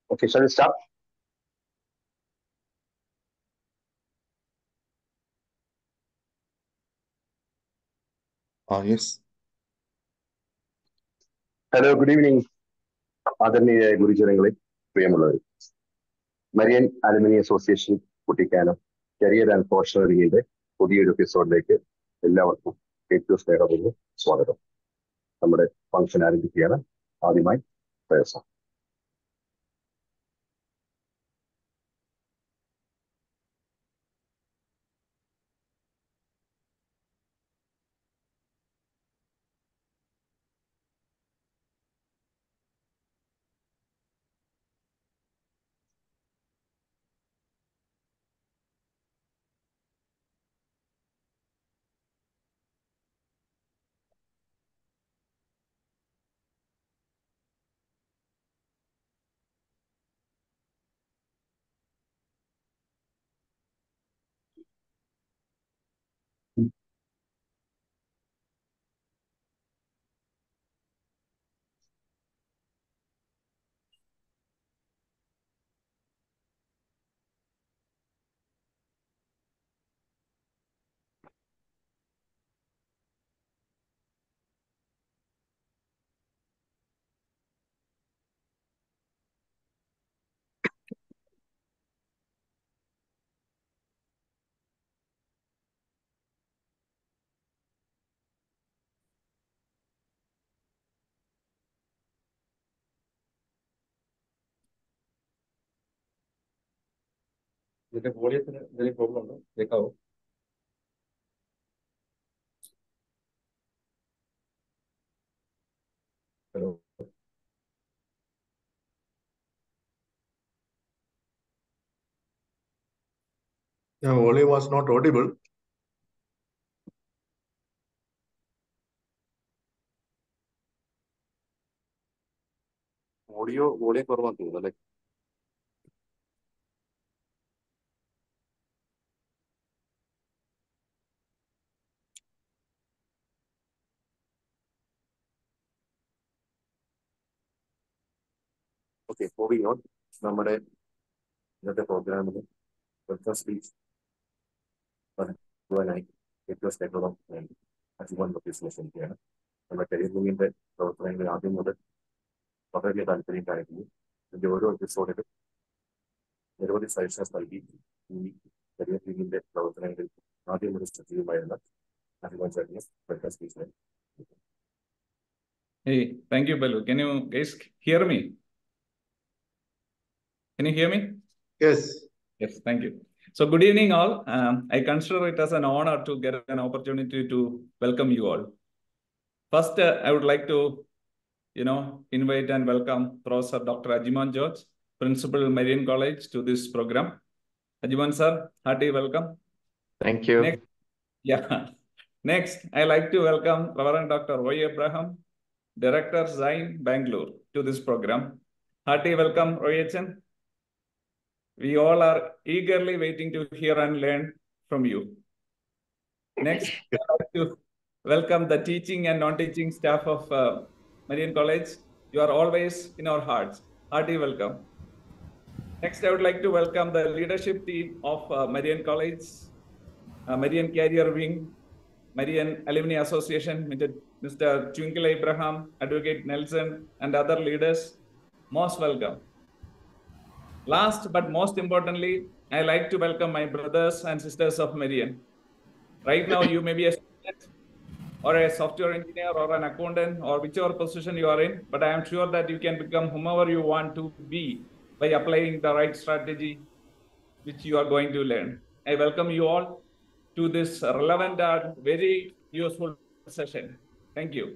Okay, shall we start? Ah, yes. Hello good evening ആദരണീയ ഗുരുജനങ്ങളെ പ്രിയമുള്ളവർ Marian alumni association Kuttikkanam career and പ്രൊഫഷണലിയുടെ പുതിയൊരു എപ്പിസോഡിലേക്ക് എല്ലാവർക്കും ഏറ്റവും സ്നേഹപൂർവ്വം സ്വാഗതം നമ്മുടെ ഫംഗ്ഷൻ ആരംഭിക്കുകയാണ് ആദ്യമായി പ്രയാസം ഇതിന്റെ വോളിയത്തിന് എന്തെങ്കിലും പ്രോബ്ലം ഉണ്ടോ കേൾക്കാവോ hello The volume was not audible. Audio volume കുറവാന്ന് തോന്നുന്നു അല്ലെ ഓക്കെ മൂവിങ് ഓൺ നമ്മുടെ ഇന്നത്തെ പ്രോഗ്രാമിൽ വെൽക്കം സ്പീച്ച് പറയുവാനായി ഏറ്റവും സ്നേഹം അജുവാൻ ലൊക്കേഷനെ ക്ഷണിക്കുകയാണ് നമ്മുടെ കരിയർ മൂവിന്റെ പ്രവർത്തനങ്ങളിൽ ആദ്യം മുതൽ വളരെ താല്പര്യം കാണിക്കുന്നു ഇതിന്റെ ഓരോ എപ്പിസോഡിലും നിരവധി സജഷൻസ് നൽകി ഈ കരിയർ ലീഗിന്റെ പ്രവർത്തനങ്ങളിൽ ആദ്യം മുതൽ സജീവമായിരുന്ന അഭിമാൻ ചേട്ടനെ വെൽക്കം സ്പീച്ചിനെ Hey, thank you, Balu. Can you guys hear me? Can you hear me? Yes. Yes, thank you. So, good evening, all. Um, I consider it as an honor to get an opportunity to welcome you all. First, uh, I would like to, you know, invite and welcome Professor Dr. Ajiman George, Principal Marian College, to this program. Ajiman sir, hearty welcome. Thank you. Next, yeah. Next, I like to welcome Reverend Dr. Roy Abraham, Director Zain Bangalore, to this program. Hearty welcome, Roy Chen. We all are eagerly waiting to hear and learn from you. Next, I like to welcome the teaching and non-teaching staff of uh, Marian College. You are always in our hearts. Hearty welcome. Next, I would like to welcome the leadership team of uh, Marian College, uh, Marian Carrier Wing, Marian Alumni Association, Mr. Twinkle Abraham, Advocate Nelson, and other leaders. Most welcome. Last but most importantly, I like to welcome my brothers and sisters of Marian. Right now, you may be a student or a software engineer or an accountant or whichever position you are in, but I am sure that you can become whomever you want to be by applying the right strategy which you are going to learn. I welcome you all to this relevant and very useful session. Thank you.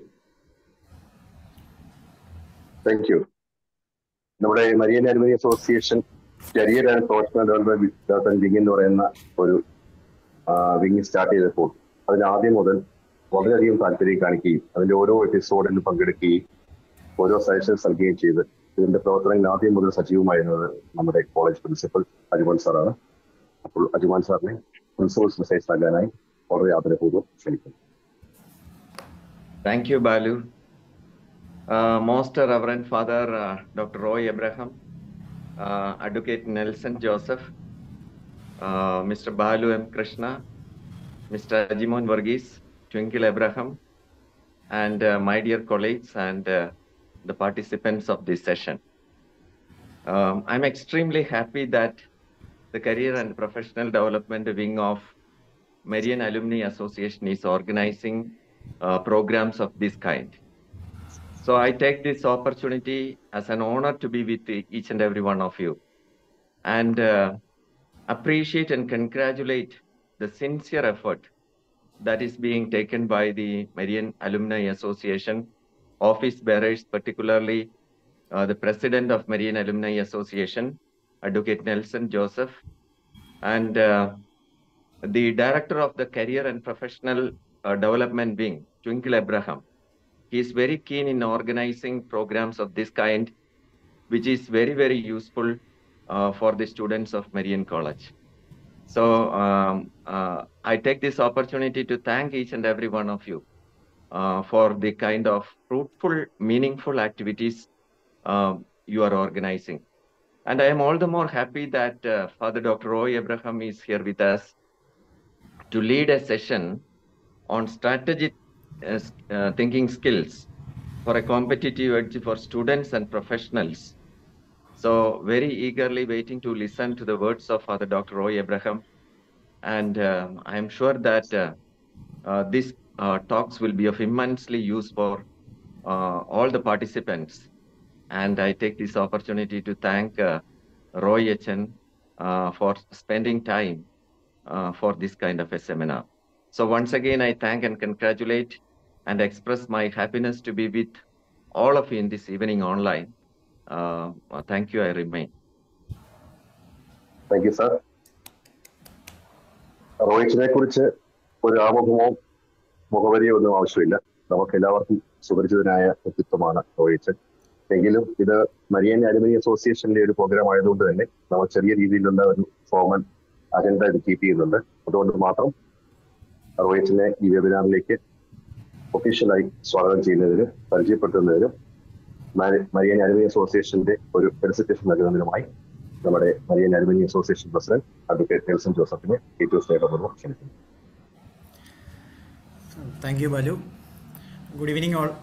Thank you നമ്മുടെ Marian alumni association career and professional development wing എന്ന് പറയുന്ന ഒരു wing start ചെയ്തപ്പോൾ അതിന് ആദ്യം മുതൽ വളരെയധികം താല്പര്യം കാണിക്കുകയും അതിന്റെ ഓരോ എപ്പിസോഡിലും പങ്കെടുക്കുകയും ഓരോ സജഷൻസ് നൽകുകയും ചെയ്ത് ഇതിന്റെ പ്രവർത്തനങ്ങൾ ആദ്യം മുതൽ സജീവമായിരുന്നത് നമ്മുടെ കോളേജ് പ്രിൻസിപ്പൽ അജുമാൻ സാറാണ് അപ്പോൾ അജുമാൻ സാറിനെ പ്രിൻസിപ്പൽസ് മെസ്സേജ് നൽകാനായി വളരെ ആദരപൂർവ്വം ക്ഷണിക്കുന്നു Thank you, Balu. Uh, Most Reverend Father uh, Dr. Roy Abraham, uh, Advocate Nelson Joseph, uh, Mr. Balu M. Krishna, Mr. Ajimon Varghese, Twinkle Abraham, and uh, my dear colleagues and uh, the participants of this session. Um, I'm extremely happy that the Career and Professional Development Wing of Marian Alumni Association is organizing uh, programs of this kind. So I take this opportunity as an honor to be with each and every one of you and uh, appreciate and congratulate the sincere effort that is being taken by the Marian Alumni Association office bearers, particularly uh, the president of Marian Alumni Association, Advocate Nelson Joseph, and uh, the director of the Career and Professional uh, Development Wing, Twinkle Abraham. He is very keen in organizing programs of this kind, which is very, very useful uh, for the students of Marian College. So um, uh, I take this opportunity to thank each and every one of you uh, for the kind of fruitful, meaningful activities uh, you are organizing. And I am all the more happy that uh, Father Dr. Roy Abraham is here with us to lead a session on strategic uh, s- uh, thinking skills for a competitive edge for students and professionals. So, very eagerly waiting to listen to the words of Father Dr. Roy Abraham. And um I am sure that uh, uh, these uh, talks will be of immensely use for uh, all the participants. And I take this opportunity to thank uh, Roy Echen uh, for spending time uh, for this kind of a seminar. So once again, I thank and congratulate and express my happiness to be with all of you in this evening online. Uh, uh, thank you. I remain. Thank you sir റോഹിറ്റിനെ കുറിച്ച് ഒരു ആമുഖമോ മുഖവരിയോ ഒന്നും ആവശ്യമില്ല നമുക്ക് എല്ലാവർക്കും സുപരിചിതനായ വ്യക്തിത്വമാണ് റോഹിച്ചൻ എങ്കിലും ഇത് മരിയൻ അലുമിനി അസോസിയേഷന്റെ ഒരു പ്രോഗ്രാം ആയതുകൊണ്ട് തന്നെ നമ്മൾ ചെറിയ രീതിയിലുള്ള ഒരു ഫോമൽ അജണ്ട ഇത് കീപ്പ് ചെയ്യുന്നുണ്ട് അതുകൊണ്ട് മാത്രം റോഹിറ്റിനെ ഈ വെബിനാറിലേക്ക് ഒഫീഷ്യലായി സ്വാഗതം ചെയ്യുന്നതിനും പരിചയപ്പെടുത്തുന്നതിനും മരി- മരിയൻ അലുമിനി അസോസിയേഷന്റെ ഒരു ഫെലിസിറ്റേഷൻ നൽകുന്നതിനുമായി നമ്മുടെ Marian alumni association president advocate Nelson ജോസഫിനെ ഏറ്റവും സ്നേഹപൂർവ്വം ക്ഷണിക്കുന്നു thank you Balu good evening all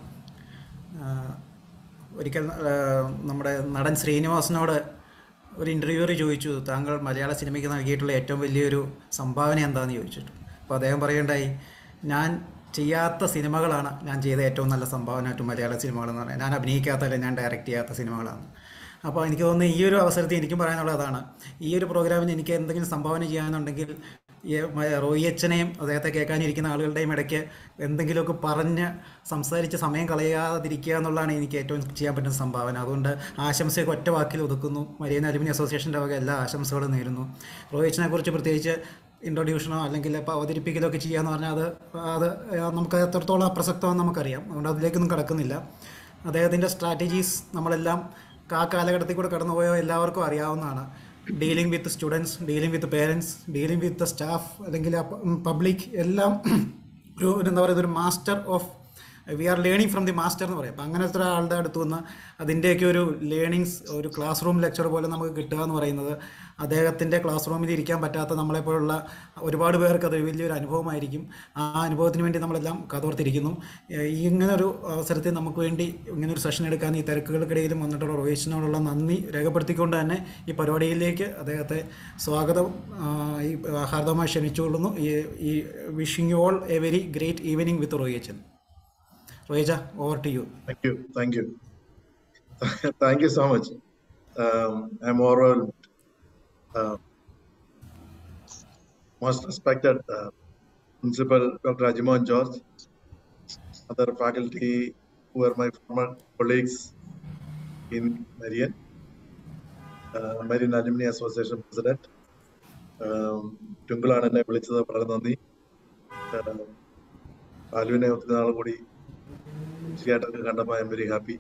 ഒരിക്കൽ ആ, നമ്മുടെ നടൻ ശ്രീനിവാസനോട് ഒരു ഇൻ്റർവ്യൂവർ ചോദിച്ചു താങ്കൾ മലയാള സിനിമയ്ക്ക് നൽകിയിട്ടുള്ള ഏറ്റവും വലിയൊരു സംഭാവന എന്താണെന്ന് ചോദിച്ചിട്ട് അപ്പോൾ അദ്ദേഹം പറയുണ്ടായി ഞാൻ ചെയ്യാത്ത സിനിമകളാണ് ഞാൻ ചെയ്ത ഏറ്റവും നല്ല സംഭാവന ടു മലയാള സിനിമകളെന്ന് പറയുന്നത് ഞാൻ അഭിനയിക്കാത്തല്ല ഞാൻ ഡയറക്റ്റ് ചെയ്യാത്ത സിനിമകളാണ് അപ്പോൾ എനിക്ക് തോന്നുന്നു ഈ ഒരു അവസരത്തിൽ എനിക്കും പറയാനുള്ളത് അതാണ് ഈ ഒരു പ്രോഗ്രാമിന് എനിക്ക് എന്തെങ്കിലും സംഭാവന ചെയ്യാനുണ്ടെങ്കിൽ ഈ മ- റോയി അച്ഛനെയും അദ്ദേഹത്തെ കേൾക്കാനിരിക്കുന്ന ആളുകളുടെയും ഇടയ്ക്ക് എന്തെങ്കിലുമൊക്കെ പറഞ്ഞ് സംസാരിച്ച് സമയം കളയാതിരിക്കുക എന്നുള്ളതാണ് എനിക്ക് ഏറ്റവും ചെയ്യാൻ പറ്റുന്ന സംഭാവന അതുകൊണ്ട് ആശംസയൊക്കെ ഒറ്റ വാക്കിൽ ഒതുക്കുന്നു മരിയൻ അലുമിനി അസോസിയേഷൻ്റെ വക എല്ലാ ആശംസകളും നേരുന്നു റോയി അച്ഛനെ കുറിച്ച് പ്രത്യേകിച്ച് ഇൻട്രൊഡ്യൂഷനോ അല്ലെങ്കിൽ ഇപ്പോൾ അവതരിപ്പിക്കലോ ഒക്കെ ചെയ്യാന്ന് പറഞ്ഞാൽ അത് അത് നമുക്ക് എത്രത്തോളം അപ്രസക്തമെന്ന് നമുക്കറിയാം അതുകൊണ്ട് അതിലേക്കൊന്നും കടക്കുന്നില്ല അദ്ദേഹത്തിൻ്റെ സ്ട്രാറ്റജീസ് നമ്മളെല്ലാം ആ കാലഘട്ടത്തിൽ കൂടെ കടന്നുപോയ എല്ലാവർക്കും അറിയാവുന്നതാണ് dealing with students dealing with parents dealing with staff അല്ലെങ്കിൽ പബ്ലിക് എല്ലാം ഒരു ഒരു എന്താ പറയുക ഒരു master of we are learning from the master എന്ന് പറയും അപ്പം അങ്ങനത്തെ ഒരാളുടെ അടുത്ത് വന്ന് അതിൻ്റെയൊക്കെ ഒരു ലേണിങ്സ് ഒരു ക്ലാസ് റൂം ലെക്ചർ പോലെ നമുക്ക് കിട്ടുക എന്ന് പറയുന്നത് അദ്ദേഹത്തിൻ്റെ ക്ലാസ് റൂമിൽ ഇരിക്കാൻ പറ്റാത്ത നമ്മളെപ്പോലുള്ള ഒരുപാട് പേർക്ക് അത് വലിയൊരു അനുഭവമായിരിക്കും ആ അനുഭവത്തിന് വേണ്ടി നമ്മളെല്ലാം കതോർത്തിരിക്കുന്നു ഏഹ് ഈ ഇങ്ങനെ ഒരു അവസരത്തിൽ നമുക്ക് വേണ്ടി ഇങ്ങനെ ഒരു സെഷൻ എടുക്കാൻ ഈ തിരക്കുകൾക്കിടയിലും വന്നിട്ടുള്ള റോഹിഷിനോടുള്ള നന്ദി രേഖപ്പെടുത്തിക്കൊണ്ട് തന്നെ ഈ പരിപാടിയിലേക്ക് അദ്ദേഹത്തെ സ്വാഗതം ആ, ഈ ഹാർദവമായി ക്ഷണിച്ചുകൊള്ളുന്നു ഈ ഈ wishing you all a very great evening with Rohichan റോഹിജ over to you Thank you. Thank you. Thank you so much. Um, I'm overwhelmed. Uh, most respected uh, Principal Dr. Ajimon George, other faculty who are my former colleagues in Marian, uh, Marian Alumni Association President. ട്വിങ്കിളാണ് എന്നെ വിളിച്ചത് വളരെ നന്ദി ബാലുവിനെ ഒത്തിരി നാൾ കൂടി തീർച്ചയായിട്ടും കണ്ടപ്പോൾ I'm very happy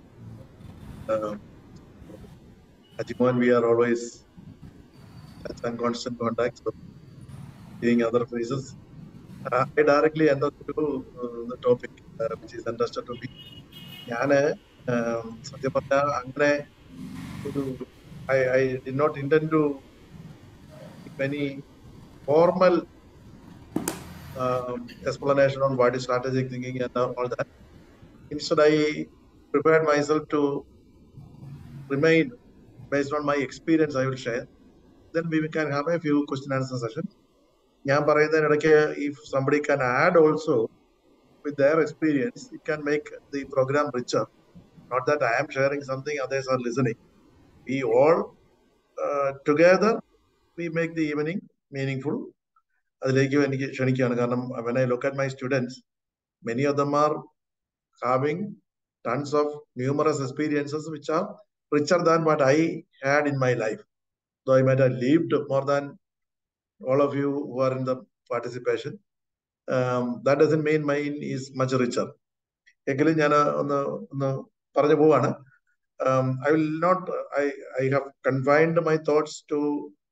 Ajimon we are always and constant contact so seeing other faces uh, I directly enter to uh, the topic uh, which is interested to me ഞാൻ സത്യം പറഞ്ഞാൽ അങ്ങനെ ഒരു I, I did not intend to give any formal um, explanation on what is strategic thinking and all that. Instead, I prepared myself to remain based on my experience. I will share. Then we can have a few question answer session. ഞാൻ പറയുന്നതിനിടയ്ക്ക് if somebody can add also with their experience, it can make the program richer. Not that I am sharing something, others are listening. We all uh, together we make the evening meaningful. അതിലേക്ക് എനിക്ക് ക്ഷണിക്കുകയാണ് കാരണം when I look at my students, many of them are having tons of numerous experiences which are richer than what I had in my life. Though I might have lived more than all of you who are in the participation, um, that doesn't mean mine is much richer. എങ്കിലും ഞാൻ ഒന്ന് ഒന്ന് പറഞ്ഞു പോവാണ് I will not I I have confined my thoughts to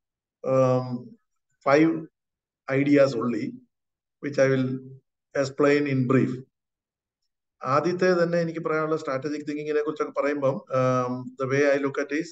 five ideas only which I will explain in brief ആദ്യത്തെ തന്നെ എനിക്ക് പറയാനുള്ള സ്ട്രാറ്റജിക് തിങ്കിങ്ങിനെ കുറിച്ചൊക്കെ പറയുമ്പം the way I look at is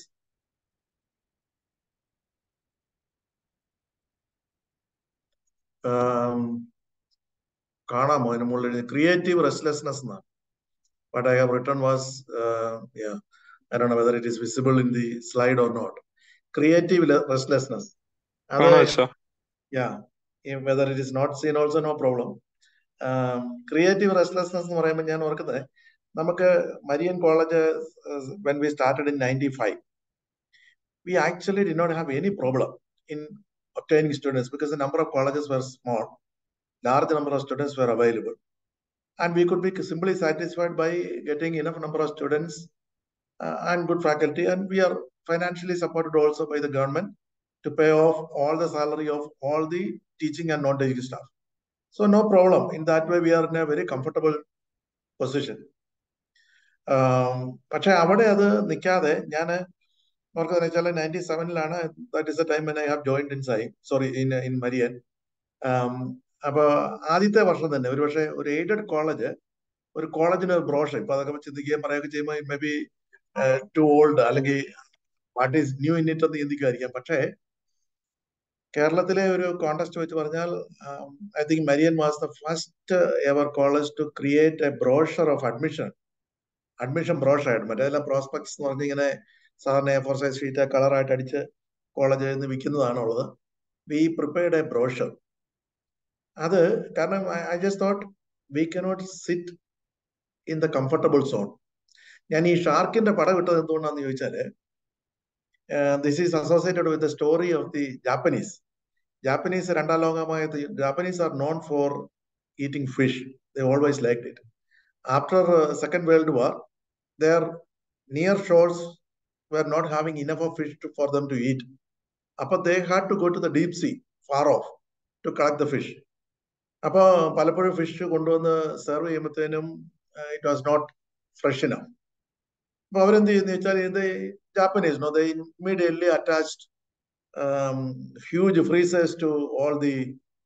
കാണാമോ അതിന് മുകളിൽ ക്രിയേറ്റീവ് റെസ്ലെസ്നെസ് എന്നാണ് what I have written was, uh, yeah, I don't know whether it is visible in the slide or not. Creative restlessness. കാണാം Yeah, whether it is not seen also no problem. Creative restlessness എന്ന് പറയുമ്പോൾ ഞാൻ ഓർക്കുന്നത് നമുക്ക് Marian college when we started in ninety five we actually did not have any problem in obtaining students because the number of colleges were small, large number of students were available. And we could be simply satisfied by getting enough number of students uh, and good faculty. And we are financially supported also by the government to pay off all the salary of all the teaching and non-teaching staff. So no problem. In that way, we are in a very comfortable position. പക്ഷെ അവിടെ അത് നിൽക്കാതെ ഞാൻ ഓർക്കുന്നത് വെച്ചാൽ ninety സെവനിലാണ് that is a time I have joined in സൈ sorry in in Marian അപ്പൊ ആദ്യത്തെ വർഷം തന്നെ ഒരു പക്ഷേ ഒരു എയ്ഡഡ് കോളേജ് ഒരു കോളേജിന് ഒരു ബ്രോഷർ ഇപ്പൊ അതൊക്കെ ചിന്തിക്കുകയും പറയുകയൊക്കെ ചെയ്യുമ്പോൾ മേ ബി ടു ഓൾഡ് അല്ലെങ്കിൽ what is new in it എന്ന് ചിന്തിക്കുമായിരിക്കാം പക്ഷേ കേരളത്തിലെ ഒരു കോണ്ടസ്റ്റ് വെച്ച് പറഞ്ഞാൽ I think Marian was the first ever college to create a brochure of admission admission brochure ആയിട്ട് മറ്റേതെല്ലാം പ്രോസ്പെക്ട്സ് എന്ന് പറഞ്ഞിങ്ങനെ സാധാരണ എ ഫോർ സൈസ് ഷീറ്റ് കളറായിട്ട് അടിച്ച് കോളേജിൽ നിന്ന് വിൽക്കുന്നതാണുള്ളത് വി പ്രിപ്പയർഡ് എ ബ്രോഷർ അത് കാരണം I just thought we cannot sit in the comfortable zone ഞാൻ ഈ ഷാർക്കിന്റെ പടം ഇട്ടത് എന്തുകൊണ്ടാന്ന് ചോദിച്ചാല് this is associated with the story of the Japanese Japanese രണ്ടാം ലോകമായത് Japanese are known for eating fish they always like it after second world war their near shores were not having enough of fish to, for them to eat. അപ്പൊ they had to go to the deep sea, far off, to collect the fish. അപ്പൊ പലപ്പോഴും fish കൊണ്ടുവന്ന് serve ചെയ്യുമ്പോഴത്തേനും it was not fresh enough അപ്പൊ അവരെന്ത് ചെയ്യുന്ന വെച്ചാൽ ഇത് Japanese no they immediately attached huge freezers to all the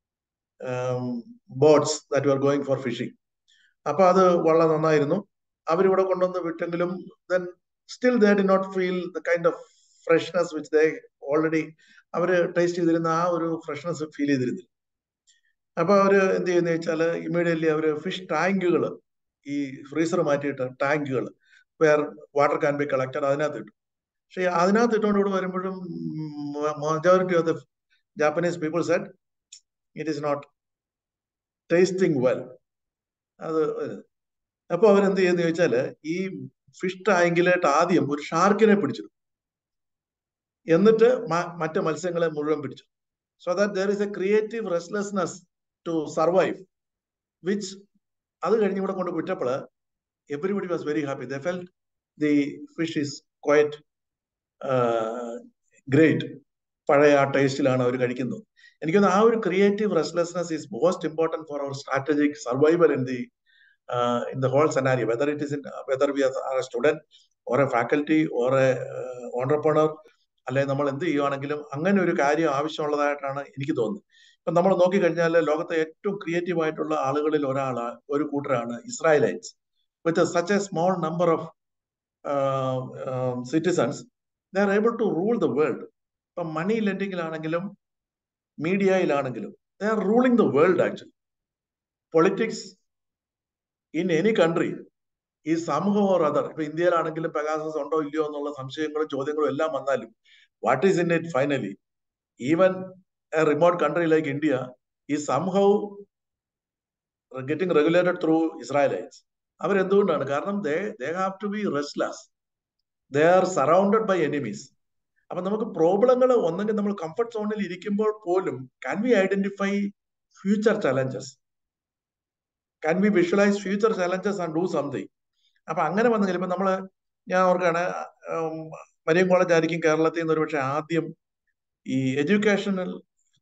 boats that are going for fishing അപ്പൊ അത് വളരെ നന്നായിരുന്നു അവരിവിടെ കൊണ്ടുവന്ന് വിട്ടെങ്കിലും then still they did not feel the kind of freshness which they already അവര് ടേസ്റ്റ് ചെയ്തിരുന്ന ആ ഒരു ഫ്രഷ്നെസ് ഫീൽ ചെയ്തിരുന്നില്ല അപ്പൊ അവര് എന്ത് ചെയ്യുന്ന വെച്ചാൽ ഇമ്മീഡിയറ്റ്ലി അവര് ഫിഷ് ടാങ്കുകൾ ഈ ഫ്രീസർ മാറ്റിയിട്ട് ടാങ്കുകൾ where water can be collected അതിനകത്ത് ഇട്ടു പക്ഷെ അതിനകത്ത് ഇട്ടുകൊണ്ട് ഇവിടെ വരുമ്പോഴും majority of the Japanese people said it is not tasting well അത് അപ്പൊ അവരെന്ത് ചെയ്യുന്ന ചോദിച്ചാല് ഈ ഫിഷ് ടാങ്കിലായിട്ട് ആദ്യം ഒരു ഷാർക്കിനെ പിടിച്ചു എന്നിട്ട് മറ്റ് മത്സ്യങ്ങളെ മുഴുവൻ പിടിച്ചു so that there is a creative restlessness to survive which അത് കഴിഞ്ഞ് ഇവിടെ കൊണ്ട് വിട്ടപ്പോൾ everybody was very happy they felt the fish is quite great പഴയ ആ ടേസ്റ്റിലാണ് അവർ കഴിക്കുന്നത് എനിക്കൊന്ന് ആ ഒരു creative restlessness is most important for our strategic survival in the uh, in the whole scenario, whether it is in, whether we are a student or a faculty or a uh, entrepreneur, അല്ലെ നമ്മൾ എന്ത് ചെയ്യുവാണെങ്കിലും അങ്ങനെ ഒരു കാര്യം ആവശ്യമുള്ളതായിട്ടാണ് എനിക്ക് തോന്നുന്നത് ഇപ്പൊ നമ്മൾ നോക്കിക്കഴിഞ്ഞാൽ ലോകത്തെ ഏറ്റവും ക്രിയേറ്റീവ് ആയിട്ടുള്ള ആളുകളിൽ ഒരാള് ഒരു കൂട്ടരാണ് Israelites with such a small number of citizens they are able to rule the world ഇപ്പൊ മണി ലെൻഡിങ്ങിലാണെങ്കിലും മീഡിയയിലാണെങ്കിലും they are ruling the world actually politics in any country ഈ സമൂഹം ഓർ അതർ ഇപ്പൊ ഇന്ത്യയിലാണെങ്കിലും പെഗാസസ് ഉണ്ടോ ഇല്ലയോ എന്നുള്ള സംശയങ്ങളും ചോദ്യങ്ങളും എല്ലാം വന്നാലും what is in it finally even a remote country like India ഈ somehow getting regulated through Israelites അവരെന്തുകൊണ്ടാണ് കാരണം they they have to be restless they are surrounded by enemies അപ്പൊ നമുക്ക് പ്രോബ്ലങ്ങൾ ഒന്നെങ്കിൽ നമ്മൾ കംഫർട്ട് സോണിൽ ഇരിക്കുമ്പോൾ പോലും can we identify future challenges can we visualise future challenges and do something അപ്പൊ അങ്ങനെ വന്നെങ്കിൽ ഇപ്പൊ നമ്മള് ഞാൻ ഓർക്കാണ് മരിയം കോളേജ് ആയിരിക്കും കേരളത്തിൽ നിന്ന് ഒരുപക്ഷെ ആദ്യം ഈ എഡ്യൂക്കേഷണൽ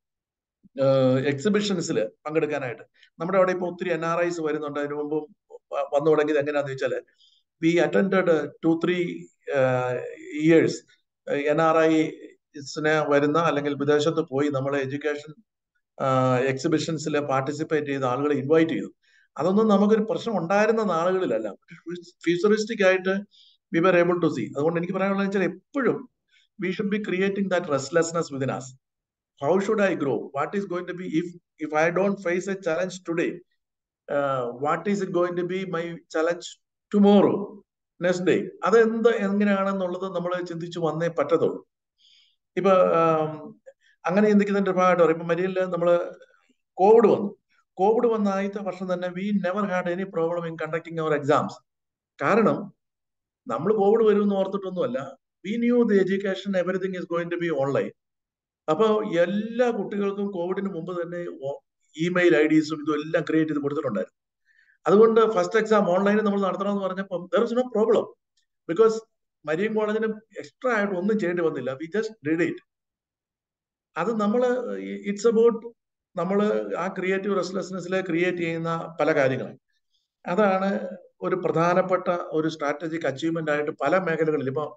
എക്സിബിഷൻസിൽ പങ്കെടുക്കാനായിട്ട് നമ്മുടെ അവിടെ ഇപ്പൊ ഒത്തിരി എൻ ആർ ഐസ് വരുന്നുണ്ട് അതിനു മുമ്പും വന്നു തുടങ്ങിയത് എങ്ങനെയാന്ന് വെച്ചാല് we attend two three years N R ഐസിനെ വരുന്ന അല്ലെങ്കിൽ വിദേശത്ത് പോയി നമ്മളെ എഡ്യൂക്കേഷൻ എക്സിബിഷൻസിൽ പാർട്ടിസിപ്പേറ്റ് ചെയ്ത ആളുകളെ ഇൻവൈറ്റ് ചെയ്തു അതൊന്നും നമുക്കൊരു പ്രശ്നം ഉണ്ടായിരുന്ന നാളുകളിലല്ല ഫ്യൂച്ചറിസ്റ്റിക് ആയിട്ട് we were able to see അതുകൊണ്ട് എനിക്ക് പറയാനുള്ളത് വെച്ചാൽ എപ്പോഴും we should be creating that restlessness within us how should I grow? What is going to be if if I don't face a challenge today? Uh, what is it going to be my challenge tomorrow? Next day അത് എന്ത് എങ്ങനെയാണെന്നുള്ളത് നമ്മൾ ചിന്തിച്ചു വന്നേ പറ്റത്തുള്ളൂ ഇപ്പൊ അങ്ങനെ ചിന്തിക്കുന്നതിന്റെ ഭാഗമായിട്ട് പറയും ഇപ്പൊ മരിയല്ല നമ്മള് കോവിഡ് വന്നു കോവിഡ് വന്ന ആദ്യത്തെ വർഷം തന്നെ we never had any problem in conducting our exams കാരണം നമ്മൾ കോവിഡ് വരുമെന്ന് ഓർത്തിട്ടൊന്നുമല്ല we knew the education everything is going to be online അപ്പോൾ എല്ലാ കുട്ടികൾക്കും കോവിഡിന് മുമ്പ് തന്നെ ഇമെയിൽ ഐ ഡീസും ഇതും എല്ലാം ക്രിയേറ്റ് ചെയ്ത് കൊടുത്തിട്ടുണ്ടായിരുന്നു അതുകൊണ്ട് ഫസ്റ്റ് എക്സാം ഓൺലൈനിൽ നമ്മൾ നടത്തണമെന്ന് പറഞ്ഞപ്പോൾ there is no problem because Marian കോളേജിന് എക്സ്ട്രാ ആയിട്ട് ഒന്നും ചെയ്യേണ്ടി വന്നില്ല വി ജസ്റ്റ് ഡിഡ് ഇറ്റ് അത് നമ്മൾ ഇറ്റ്സ് അബൌട്ട് നമ്മൾ ആ ക്രിയേറ്റീവ് റെസ്ലെസ്നെസ്സിൽ ക്രിയേറ്റ് ചെയ്യുന്ന പല കാര്യങ്ങളും അതാണ് ഒരു പ്രധാനപ്പെട്ട ഒരു സ്ട്രാറ്റജിക് അച്ചീവ്മെന്റ് ആയിട്ട് പല മേഖലകളിൽ ഇപ്പൊ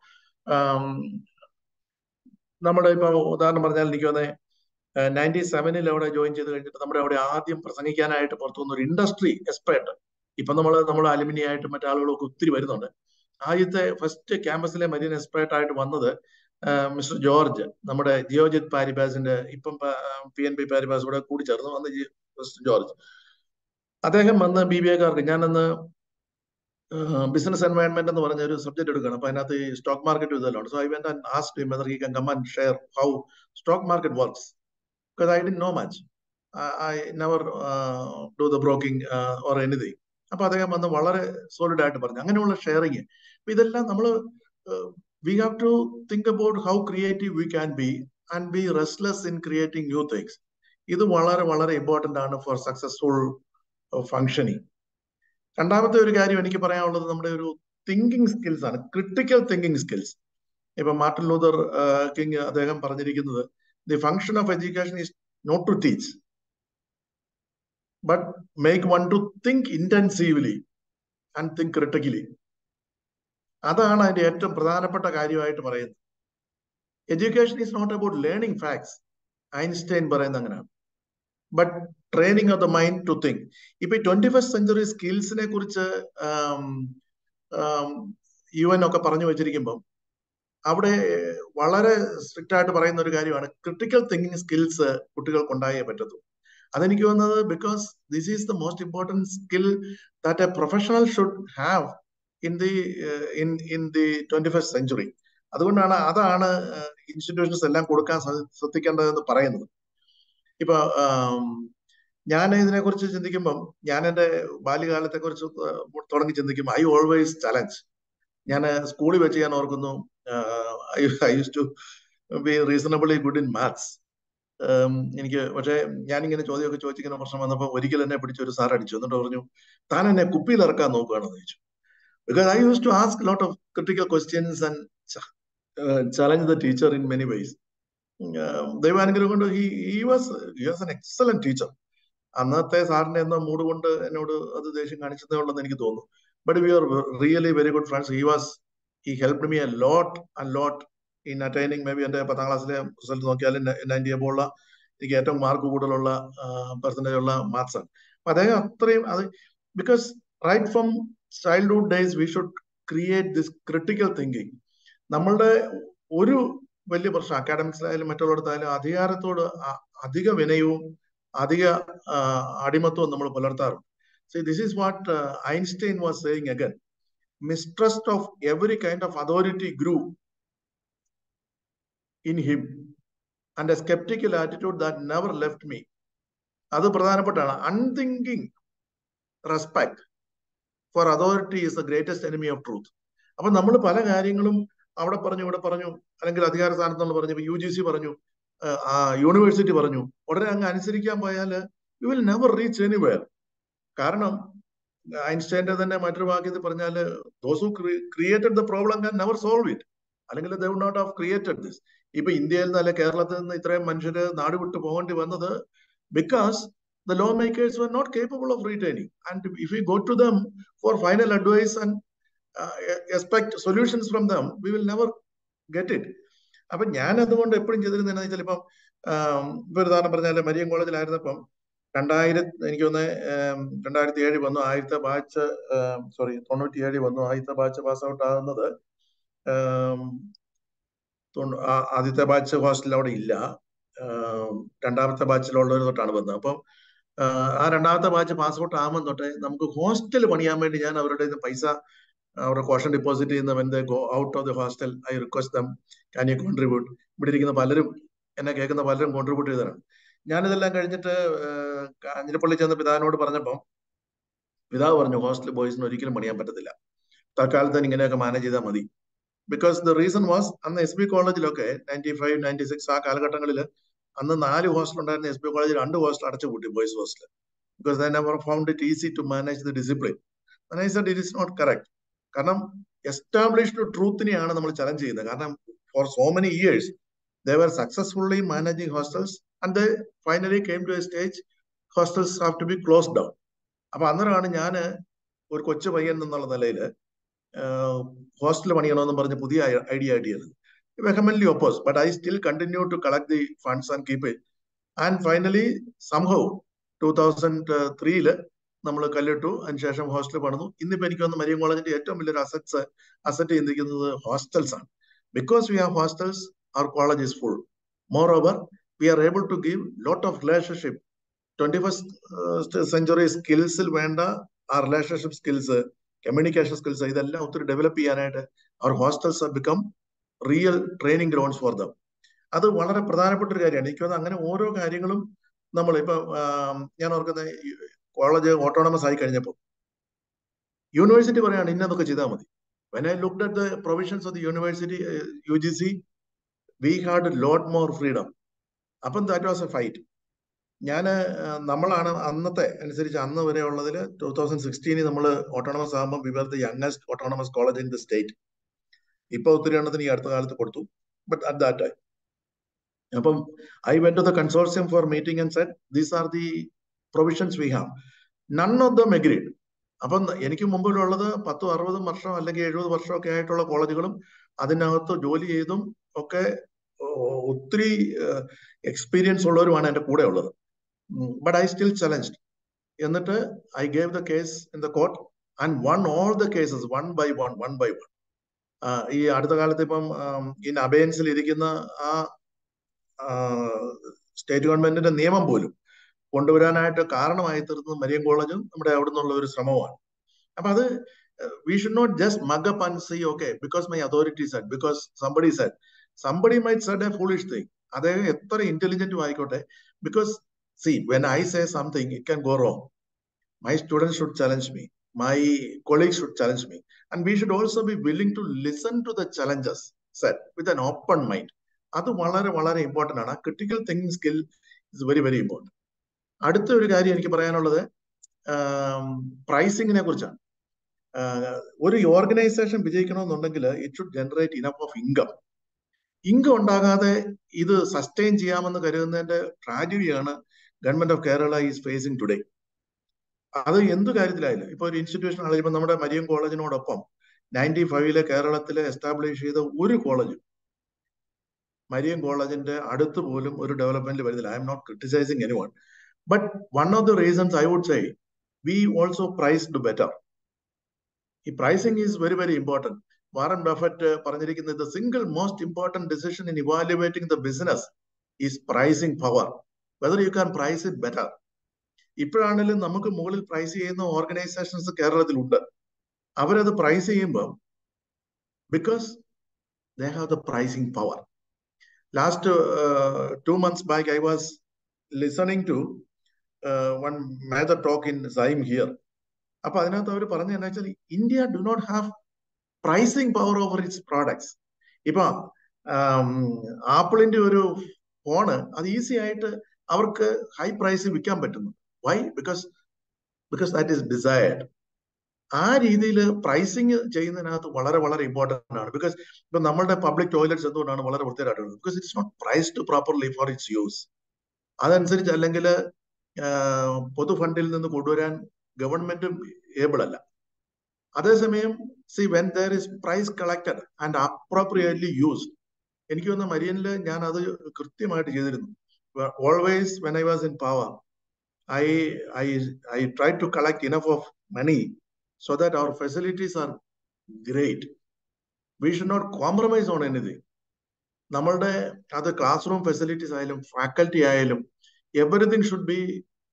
നമ്മുടെ ഇപ്പൊ ഉദാഹരണം പറഞ്ഞാൽ എനിക്ക് തോന്നേ നയൻറ്റി സെവനിൽ അവിടെ ജോയിൻ ചെയ്ത് കഴിഞ്ഞിട്ട് നമ്മുടെ അവിടെ ആദ്യം പ്രസംഗിക്കാനായിട്ട് പുറത്തു വന്ന ഒരു ഇൻഡസ്ട്രി എക്സ്പേർട്ട് ഇപ്പൊ നമ്മൾ നമ്മൾ അലുമിനി ആയിട്ടും മറ്റാളുകളൊക്കെ ഒത്തിരി വരുന്നുണ്ട് ആദ്യത്തെ ഫസ്റ്റ് ക്യാമ്പസിലെ മരീൻ എക്സ്പേർട്ട് ആയിട്ട് വന്നത് മിസ്റ്റർ ജോർജ് നമ്മുടെ ജിയോജിത് പാരിബാസിന്റെ ഇപ്പം പി എൻ പി പാരിബാസ് കൂടെ കൂടി ചേർന്ന് വന്ന് മിസ്റ്റർ ജോർജ് അദ്ദേഹം വന്ന് ബി ബി എക്കാർക്ക് ഞാനന്ന് ബിസിനസ് എൻവയൺമെന്റ് എന്ന് പറഞ്ഞ ഒരു സബ്ജക്ട് എടുക്കണം അപ്പൊ അതിനകത്ത് ഈ സ്റ്റോക്ക് മാർക്കറ്റ് ഇതെല്ലാം so I went and asked him whether he can come and share how stock market works because I didn't know much I never do the broking or anything അപ്പൊ അദ്ദേഹം വന്ന് വളരെ solid ആയിട്ട് പറഞ്ഞു അങ്ങനെയുള്ള sharing അപ്പൊ ഇതെല്ലാം നമ്മൾ we have to think about how creative we can be and be restless in creating new things ഇത് വളരെ വളരെ ഇമ്പോർട്ടന്റ് ആണ് ഫോർ സക്സസ്ഫുൾ ഫങ്ഷനിങ് രണ്ടാമത്തെ ഒരു കാര്യം എനിക്ക് പറയാനുള്ളത് നമ്മുടെ ഒരു തിങ്കിങ് സ്കിൽസ് ആണ് ക്രിട്ടിക്കൽ തിങ്കിങ് സ്കിൽസ് ഇപ്പൊ മാർട്ടിൻ ലൂതർ കിങ് അദ്ദേഹം പറഞ്ഞിരിക്കുന്നത് the function of education is not to teach but make one to think intensively and think critically അതാണ് അതിന്റെ ഏറ്റവും പ്രധാനപ്പെട്ട കാര്യമായിട്ട് പറയുന്നത് education is not about learning facts Einstein പറയുന്നത് അങ്ങനെയാണ് but training of the mind to think ഇപ്പൊ ഈ ട്വന്റി ഫസ്റ്റ് സെഞ്ചുറി സ്കിൽസിനെ കുറിച്ച് യു എൻ ഒക്കെ പറഞ്ഞു വെച്ചിരിക്കുമ്പം അവിടെ വളരെ സ്ട്രിക്റ്റ് ആയിട്ട് പറയുന്ന ഒരു കാര്യമാണ് ക്രിട്ടിക്കൽ തിങ്കിങ് സ്കിൽസ് കുട്ടികൾക്ക് ഉണ്ടായേ പറ്റത്തു അതെനിക്ക് തോന്നുന്നത് because this is the most important skill that a professional should have in the in in the twenty first century അതുകൊണ്ടാണ് അതാണ് ഇൻസ്റ്റിറ്റ്യൂഷൻസ് എല്ലാം കൊടുക്കാൻ ശ്രദ്ധിക്കേണ്ടതെന്ന് പറയുന്നത് ഇപ്പൊ ഞാൻ ഇതിനെക്കുറിച്ച് ചിന്തിക്കുമ്പം ഞാൻ എൻ്റെ ബാല്യകാലത്തെ കുറിച്ച് തുടങ്ങി ചിന്തിക്കുമ്പോൾ ഐ ഓൾവേസ് ചലഞ്ച് ഞാൻ സ്കൂളിൽ വെച്ച് ഞാൻ ഓർക്കുന്നു I use to be reasonably good in maths എനിക്ക് പക്ഷേ ഞാനിങ്ങനെ ചോദ്യമൊക്കെ ചോദിച്ചിങ്ങനെ പ്രശ്നം വന്നപ്പോൾ ഒരിക്കൽ എന്നെ പിടിച്ച് ഒരു സാർ അടിച്ചു എന്നിട്ട് പറഞ്ഞു താൻ എന്നെ കുപ്പിയിൽ ഇറക്കാൻ നോക്കുകയാണെന്ന് ചോദിച്ചു because I use to ask lot of critical questions and challenge the teacher in many ways ദൈവാനുഗ്രഹം കൊണ്ട് he he was he was an excellent teacher അന്നത്തെ സാറിന്റെ എന്തോ മൂഡ് കൊണ്ട് എന്നോട് അത് ദേഷ്യം കാണിച്ചതേ ഉള്ളെന്ന് എനിക്ക് തോന്നുന്നു but we are really very good friends he was he help me a lot and lot in attaining maybe എന്റെ പത്താം ക്ലാസ്സിലെ റിസൾട്ട് നോക്കിയാൽ നയൻറ്റി എബോള്ള എനിക്ക് ഏറ്റവും മാർക്ക് കൂടുതലുള്ള പെർസെൻറ്റേജ് ഉള്ള മാർക്സ് ആണ് അപ്പൊ അദ്ദേഹം അത്രയും അത് because right from childhood days we should create this critical thinking നമ്മളുടെ ഒരു വലിയ പ്രശ്നം അക്കാഡമിക്സിലായാലും മറ്റുള്ളിടത്തായാലും അധികാരത്തോട് അ- അധിക വിനയവും അധിക ആ, അടിമത്വവും നമ്മൾ പുലർത്താറുണ്ട് see this is what Einstein was saying again mistrust of every kind of authority grew in him and a sceptical attitude that never left me അത് പ്രധാനപ്പെട്ടാണ് unthinking respect for authority is the greatest enemy of truth അപ്പൊ നമ്മൾ പല കാര്യങ്ങളും അവിടെ പറഞ്ഞു ഇവിടെ പറഞ്ഞു അല്ലെങ്കിൽ അധികാര സ്ഥാനത്തുള്ള പറഞ്ഞു യു ജി സി പറഞ്ഞു ആ യൂണിവേഴ്സിറ്റി പറഞ്ഞു ഉടനെ അങ്ങ് അനുസരിക്കാൻ പോയാൽ you will never reach anywhere കാരണം ഐൻസ്റ്റൈന്റെ തന്നെ മറ്റൊരു വാക്യത്തിൽ പറഞ്ഞാല് those who created the problem can never solve it അല്ലെങ്കിൽ they would not have created this ഇപ്പൊ ഇന്ത്യയിൽ നിന്ന് അല്ലെ കേരളത്തിൽ നിന്ന് ഇത്രയും മനുഷ്യര് നാട് വിട്ടു പോകേണ്ടി വന്നത് because the lawmakers were not capable of retaining. And if we go to them for final advice and uh, expect solutions from them, we will never get it. അപ്പൊ ഞാൻ അതുകൊണ്ട് എപ്പോഴും ചെയ്തിരുന്ന ചിലപ്പം ഇപ്പൊ ഒരു ഉദാഹരണം പറഞ്ഞാല് മരിയം കോളേജിലായിരുന്നപ്പം രണ്ടായിരത്തി എനിക്ക് തോന്നുന്നത് രണ്ടായിരത്തി ഏഴ് വന്നു ആദ്യത്തെ ബാച്ച് സോറി തൊണ്ണൂറ്റി ഏഴ് വന്നു ആദ്യത്തെ ബാച്ച് പാസ് ഔട്ട് ആകുന്നത് ആം, തൊണ്ണൂ- ആ- ആദ്യത്തെ ബാച്ച് ഹോസ്റ്റൽ അവിടെ ഇല്ല ആം, രണ്ടാമത്തെ ബാച്ചിലുള്ളവർ തൊട്ടാണ് വന്നത് അപ്പം ആഹ് ആ രണ്ടാമത്തെ ബാച്ച് പാസ്പോർട്ട് ആകുമ്പോൾ തൊട്ടേ നമുക്ക് ഹോസ്റ്റൽ പണിയാൻ വേണ്ടി ഞാൻ അവരുടെ കയ്യിൽ നിന്ന് പൈസ അവരുടെ കോഷൻ ഡെപ്പോസിറ്റ് ചെയ്യുന്ന when they go out of the hostel I request them can you contribute ഇവിടെ ഇരിക്കുന്ന പലരും എന്നെ കേൾക്കുന്ന പലരും കോൺട്രിബ്യൂട്ട് ചെയ്തതാണ് ഞാനിതെല്ലാം കഴിഞ്ഞിട്ട് ആഹ് കാഞ്ഞിരപ്പള്ളി ചെന്ന പിതാവിനോട് പറഞ്ഞപ്പം പിതാവ് പറഞ്ഞു ഹോസ്റ്റൽ ബോയ്സിന് ഒരിക്കലും പണിയാൻ പറ്റത്തില്ല തൽക്കാലത്തിന് ഇങ്ങനെയൊക്കെ മാനേജ് ചെയ്താൽ മതി ബിക്കോസ് ദ റീസൺ വാസ് അന്ന് എസ് ബി കോളേജിലൊക്കെ നയൻറ്റി ഫൈവ് നയൻറ്റി സിക്സ് ആ കാലഘട്ടങ്ങളിൽ അന്ന് നാല് ഹോസ്റ്റൽ ഉണ്ടായിരുന്ന എസ് ബി കോളേജിൽ രണ്ട് ഹോസ്റ്റൽ അടച്ചു പൂട്ടി boys hostel because the never found it easy to manage the discipline I said it is not correct കാരണം എസ്റ്റാബ്ലിഷ്ഡ് ട്രൂത്തിനെയാണ് നമ്മൾ ചലഞ്ച് ചെയ്യുന്നത് കാരണം for so many years they were successfully managing hostels and the finally came to a stage hostels have to be close down അപ്പൊ അന്നേരമാണ് ഞാൻ ഒരു കൊച്ചു പയ്യൻ എന്നുള്ള നിലയിൽ ഹോസ്റ്റൽ പണിയണമെന്ന് പറഞ്ഞ് പുതിയ ഐഡിയ ആയിട്ട് ചെയ്തത് vehemently opposed, but I still continue to collect the funds and keep it. And finally, somehow, 2003 നമ്മൾ കല്ലിട്ടു അതിനുശേഷം ഹോസ്റ്റൽ പണിതു ഇന്നിപ്പോ എനിക്ക് വന്ന് മരിയം കോളേജിന്റെ ഏറ്റവും വലിയൊരു അസറ്റ്സ് അസറ്റ് ചെയ്തിരിക്കുന്നത് ഹോസ്റ്റൽസ് ആണ് because we have hostels our college is full moreover we are able to give lot of relationship twenty first century സ്കിൽസിൽ വേണ്ട ആ റിലേഷൻഷിപ്പ് സ്കിൽസ് കമ്മ്യൂണിക്കേഷൻ സ്കിൽസ് ഇതെല്ലാം ഒത്തിരി ഡെവലപ്പ് ചെയ്യാനായിട്ട് our hostels become real training grounds for them അത് വളരെ പ്രധാനപ്പെട്ട ഒരു കാര്യമാണ് എനിക്ക് തോന്നുന്നു അങ്ങനെ ഓരോ കാര്യങ്ങളും നമ്മൾ ഇപ്പൊ ഞാൻ ഓർക്കുന്ന കോളേജ് ഓട്ടോണമസ് ആയി കഴിഞ്ഞപ്പോൾ യൂണിവേഴ്സിറ്റി പറയാണ് ഇന്നതൊക്കെ ചെയ്താൽ മതി when I looked at the provisions of the university U G C we had lot more freedom അപ്പം ദാറ്റ് വാസ് എ ഫൈറ്റ് ഞാൻ നമ്മളാണ് അന്നത്തെ അനുസരിച്ച് അന്ന് വരെ ഉള്ളതിൽ ടൂ തൗസൻഡ് സിക്സ്റ്റീനിൽ നമ്മൾ ഓട്ടോണമസ് ആകുമ്പോൾ we were the youngest autonomous college in the state ഇപ്പൊ ഒത്തിരി എണ്ണത്തിന് ഈ അടുത്ത കാലത്ത് കൊടുത്തു ബട്ട് അറ്റ് ദാറ്റ് ടൈം അപ്പം I went to the consortium for meeting and said these are the provisions we have none of them agreed അപ്പം എനിക്ക് മുമ്പിലുള്ളത് പത്തും അറുപതും വർഷം അല്ലെങ്കിൽ എഴുപത് വർഷം ഒക്കെ ആയിട്ടുള്ള കോളേജുകളും അതിനകത്ത് ജോലി ചെയ്തും ഒക്കെ ഒത്തിരി എക്സ്പീരിയൻസ് ഉള്ളവരുമാണ് എൻ്റെ കൂടെ ഉള്ളത് ബട്ട് ഐ സ്റ്റിൽ ചലഞ്ച്ഡ് എന്നിട്ട് I gave the case in the court and won all the cases one by one one by one ഈ അടുത്ത കാലത്ത് ഇപ്പം ഇൻ അബയൻസിൽ ഇരിക്കുന്ന ആ സ്റ്റേറ്റ് ഗവൺമെന്റിന്റെ നിയമം പോലും കൊണ്ടുവരാനായിട്ട് കാരണമായി തീർന്നത് മരിയം കോളേജും നമ്മുടെ അവിടെ നിന്നുള്ള ഒരു ശ്രമമാണ് അപ്പൊ അത് we should not just mug up and see okay because my authority said because somebody said somebody my said a foolish thing അദ്ദേഹം എത്ര ഇന്റലിജന്റും ആയിക്കോട്ടെ because see when I say something it can go wrong my students should challenge me my colleagues should challenge me. And we should also be willing to listen to the challenges set with an open mind. അത് വളരെ വളരെ important ആണ് critical thinking skill is very very important അടുത്ത ഒരു കാര്യം എനിക്ക് പറയാനുള്ളത് പ്രൈസിങ്ങിനെ കുറിച്ചാണ് ഒരു ഓർഗനൈസേഷൻ വിജയിക്കണമെന്നുണ്ടെങ്കിൽ it should generate enough of income income ഉണ്ടാകാതെ ഇത് സസ്റ്റെയിൻ ചെയ്യാമെന്ന് കരുതുന്നതിന്റെ ട്രാജഡിയാണ് government of Kerala is facing today അത് എന്ത് കാര്യത്തിലായാലും ഇപ്പൊ ഒരു ഇൻസ്റ്റിറ്റ്യൂഷൻ ആണെങ്കിൽ ഇപ്പൊ നമ്മുടെ മരിയം കോളേജിനോടൊപ്പം നയൻറ്റി ഫൈവില് കേരളത്തിലെ എസ്റ്റാബ്ലിഷ് ചെയ്ത ഒരു കോളേജ് മരിയം കോളേജിന്റെ അടുത്ത് പോലും ഒരു ഡെവലപ്മെന്റ് വരുന്നില്ല I'm not criticising anyone but one of the reasons I would say we also priced better ഈ pricing is very very important Warren Buffett പറഞ്ഞിരിക്കുന്നത് the single most important decision in evaluating the business is pricing power whether you can price it better ഇപ്പോഴാണെങ്കിലും നമുക്ക് മുകളിൽ price ചെയ്യുന്ന organisations കേരളത്തിലുണ്ട് അവരത് price ചെയ്യുമ്പോൾ because they have the pricing power last two months back I was listening to one major talk in XIME here അപ്പൊ അതിനകത്ത് അവർ പറഞ്ഞു എന്താ വെച്ചാൽ India do not have pricing power over its products ഇപ്പൊ ആപ്പിളിന്റെ ഒരു ഫോണ് അത് ഈസി ആയിട്ട് അവർക്ക് ഹൈ പ്രൈസിൽ വിൽക്കാൻ പറ്റുന്നു why because because that is desired ആ രീതിയിൽ പ്രൈസിങ് ചെയ്യുന്നതിനകത്ത് വളരെ വളരെ ഇമ്പോർട്ടന്റ് ആണ് ബിക്കോസ് ഇപ്പൊ നമ്മളുടെ പബ്ലിക് ടോയ്ലറ്റ്സ് എന്തുകൊണ്ടാണ് വളരെ വൃത്തിയായിട്ടുള്ളത് because it's not priced properly for its use അതനുസരിച്ച് അല്ലെങ്കിൽ പൊതു ഫണ്ടിൽ നിന്ന് കൊണ്ടുവരാൻ ഗവൺമെന്റും ഏബിൾ അല്ല അതേസമയം see when there is price collected and appropriately used എനിക്ക് തോന്നുന്ന മരിയനില് ഞാൻ അത് കൃത്യമായിട്ട് ചെയ്തിരുന്നു always when I was in power I I I try to collect enough of money so that our facilities are great. We should not compromise on anything. നമ്മളുടെ അത് classroom facilities ആയാലും ഫാക്കൽറ്റി ആയാലും everything should be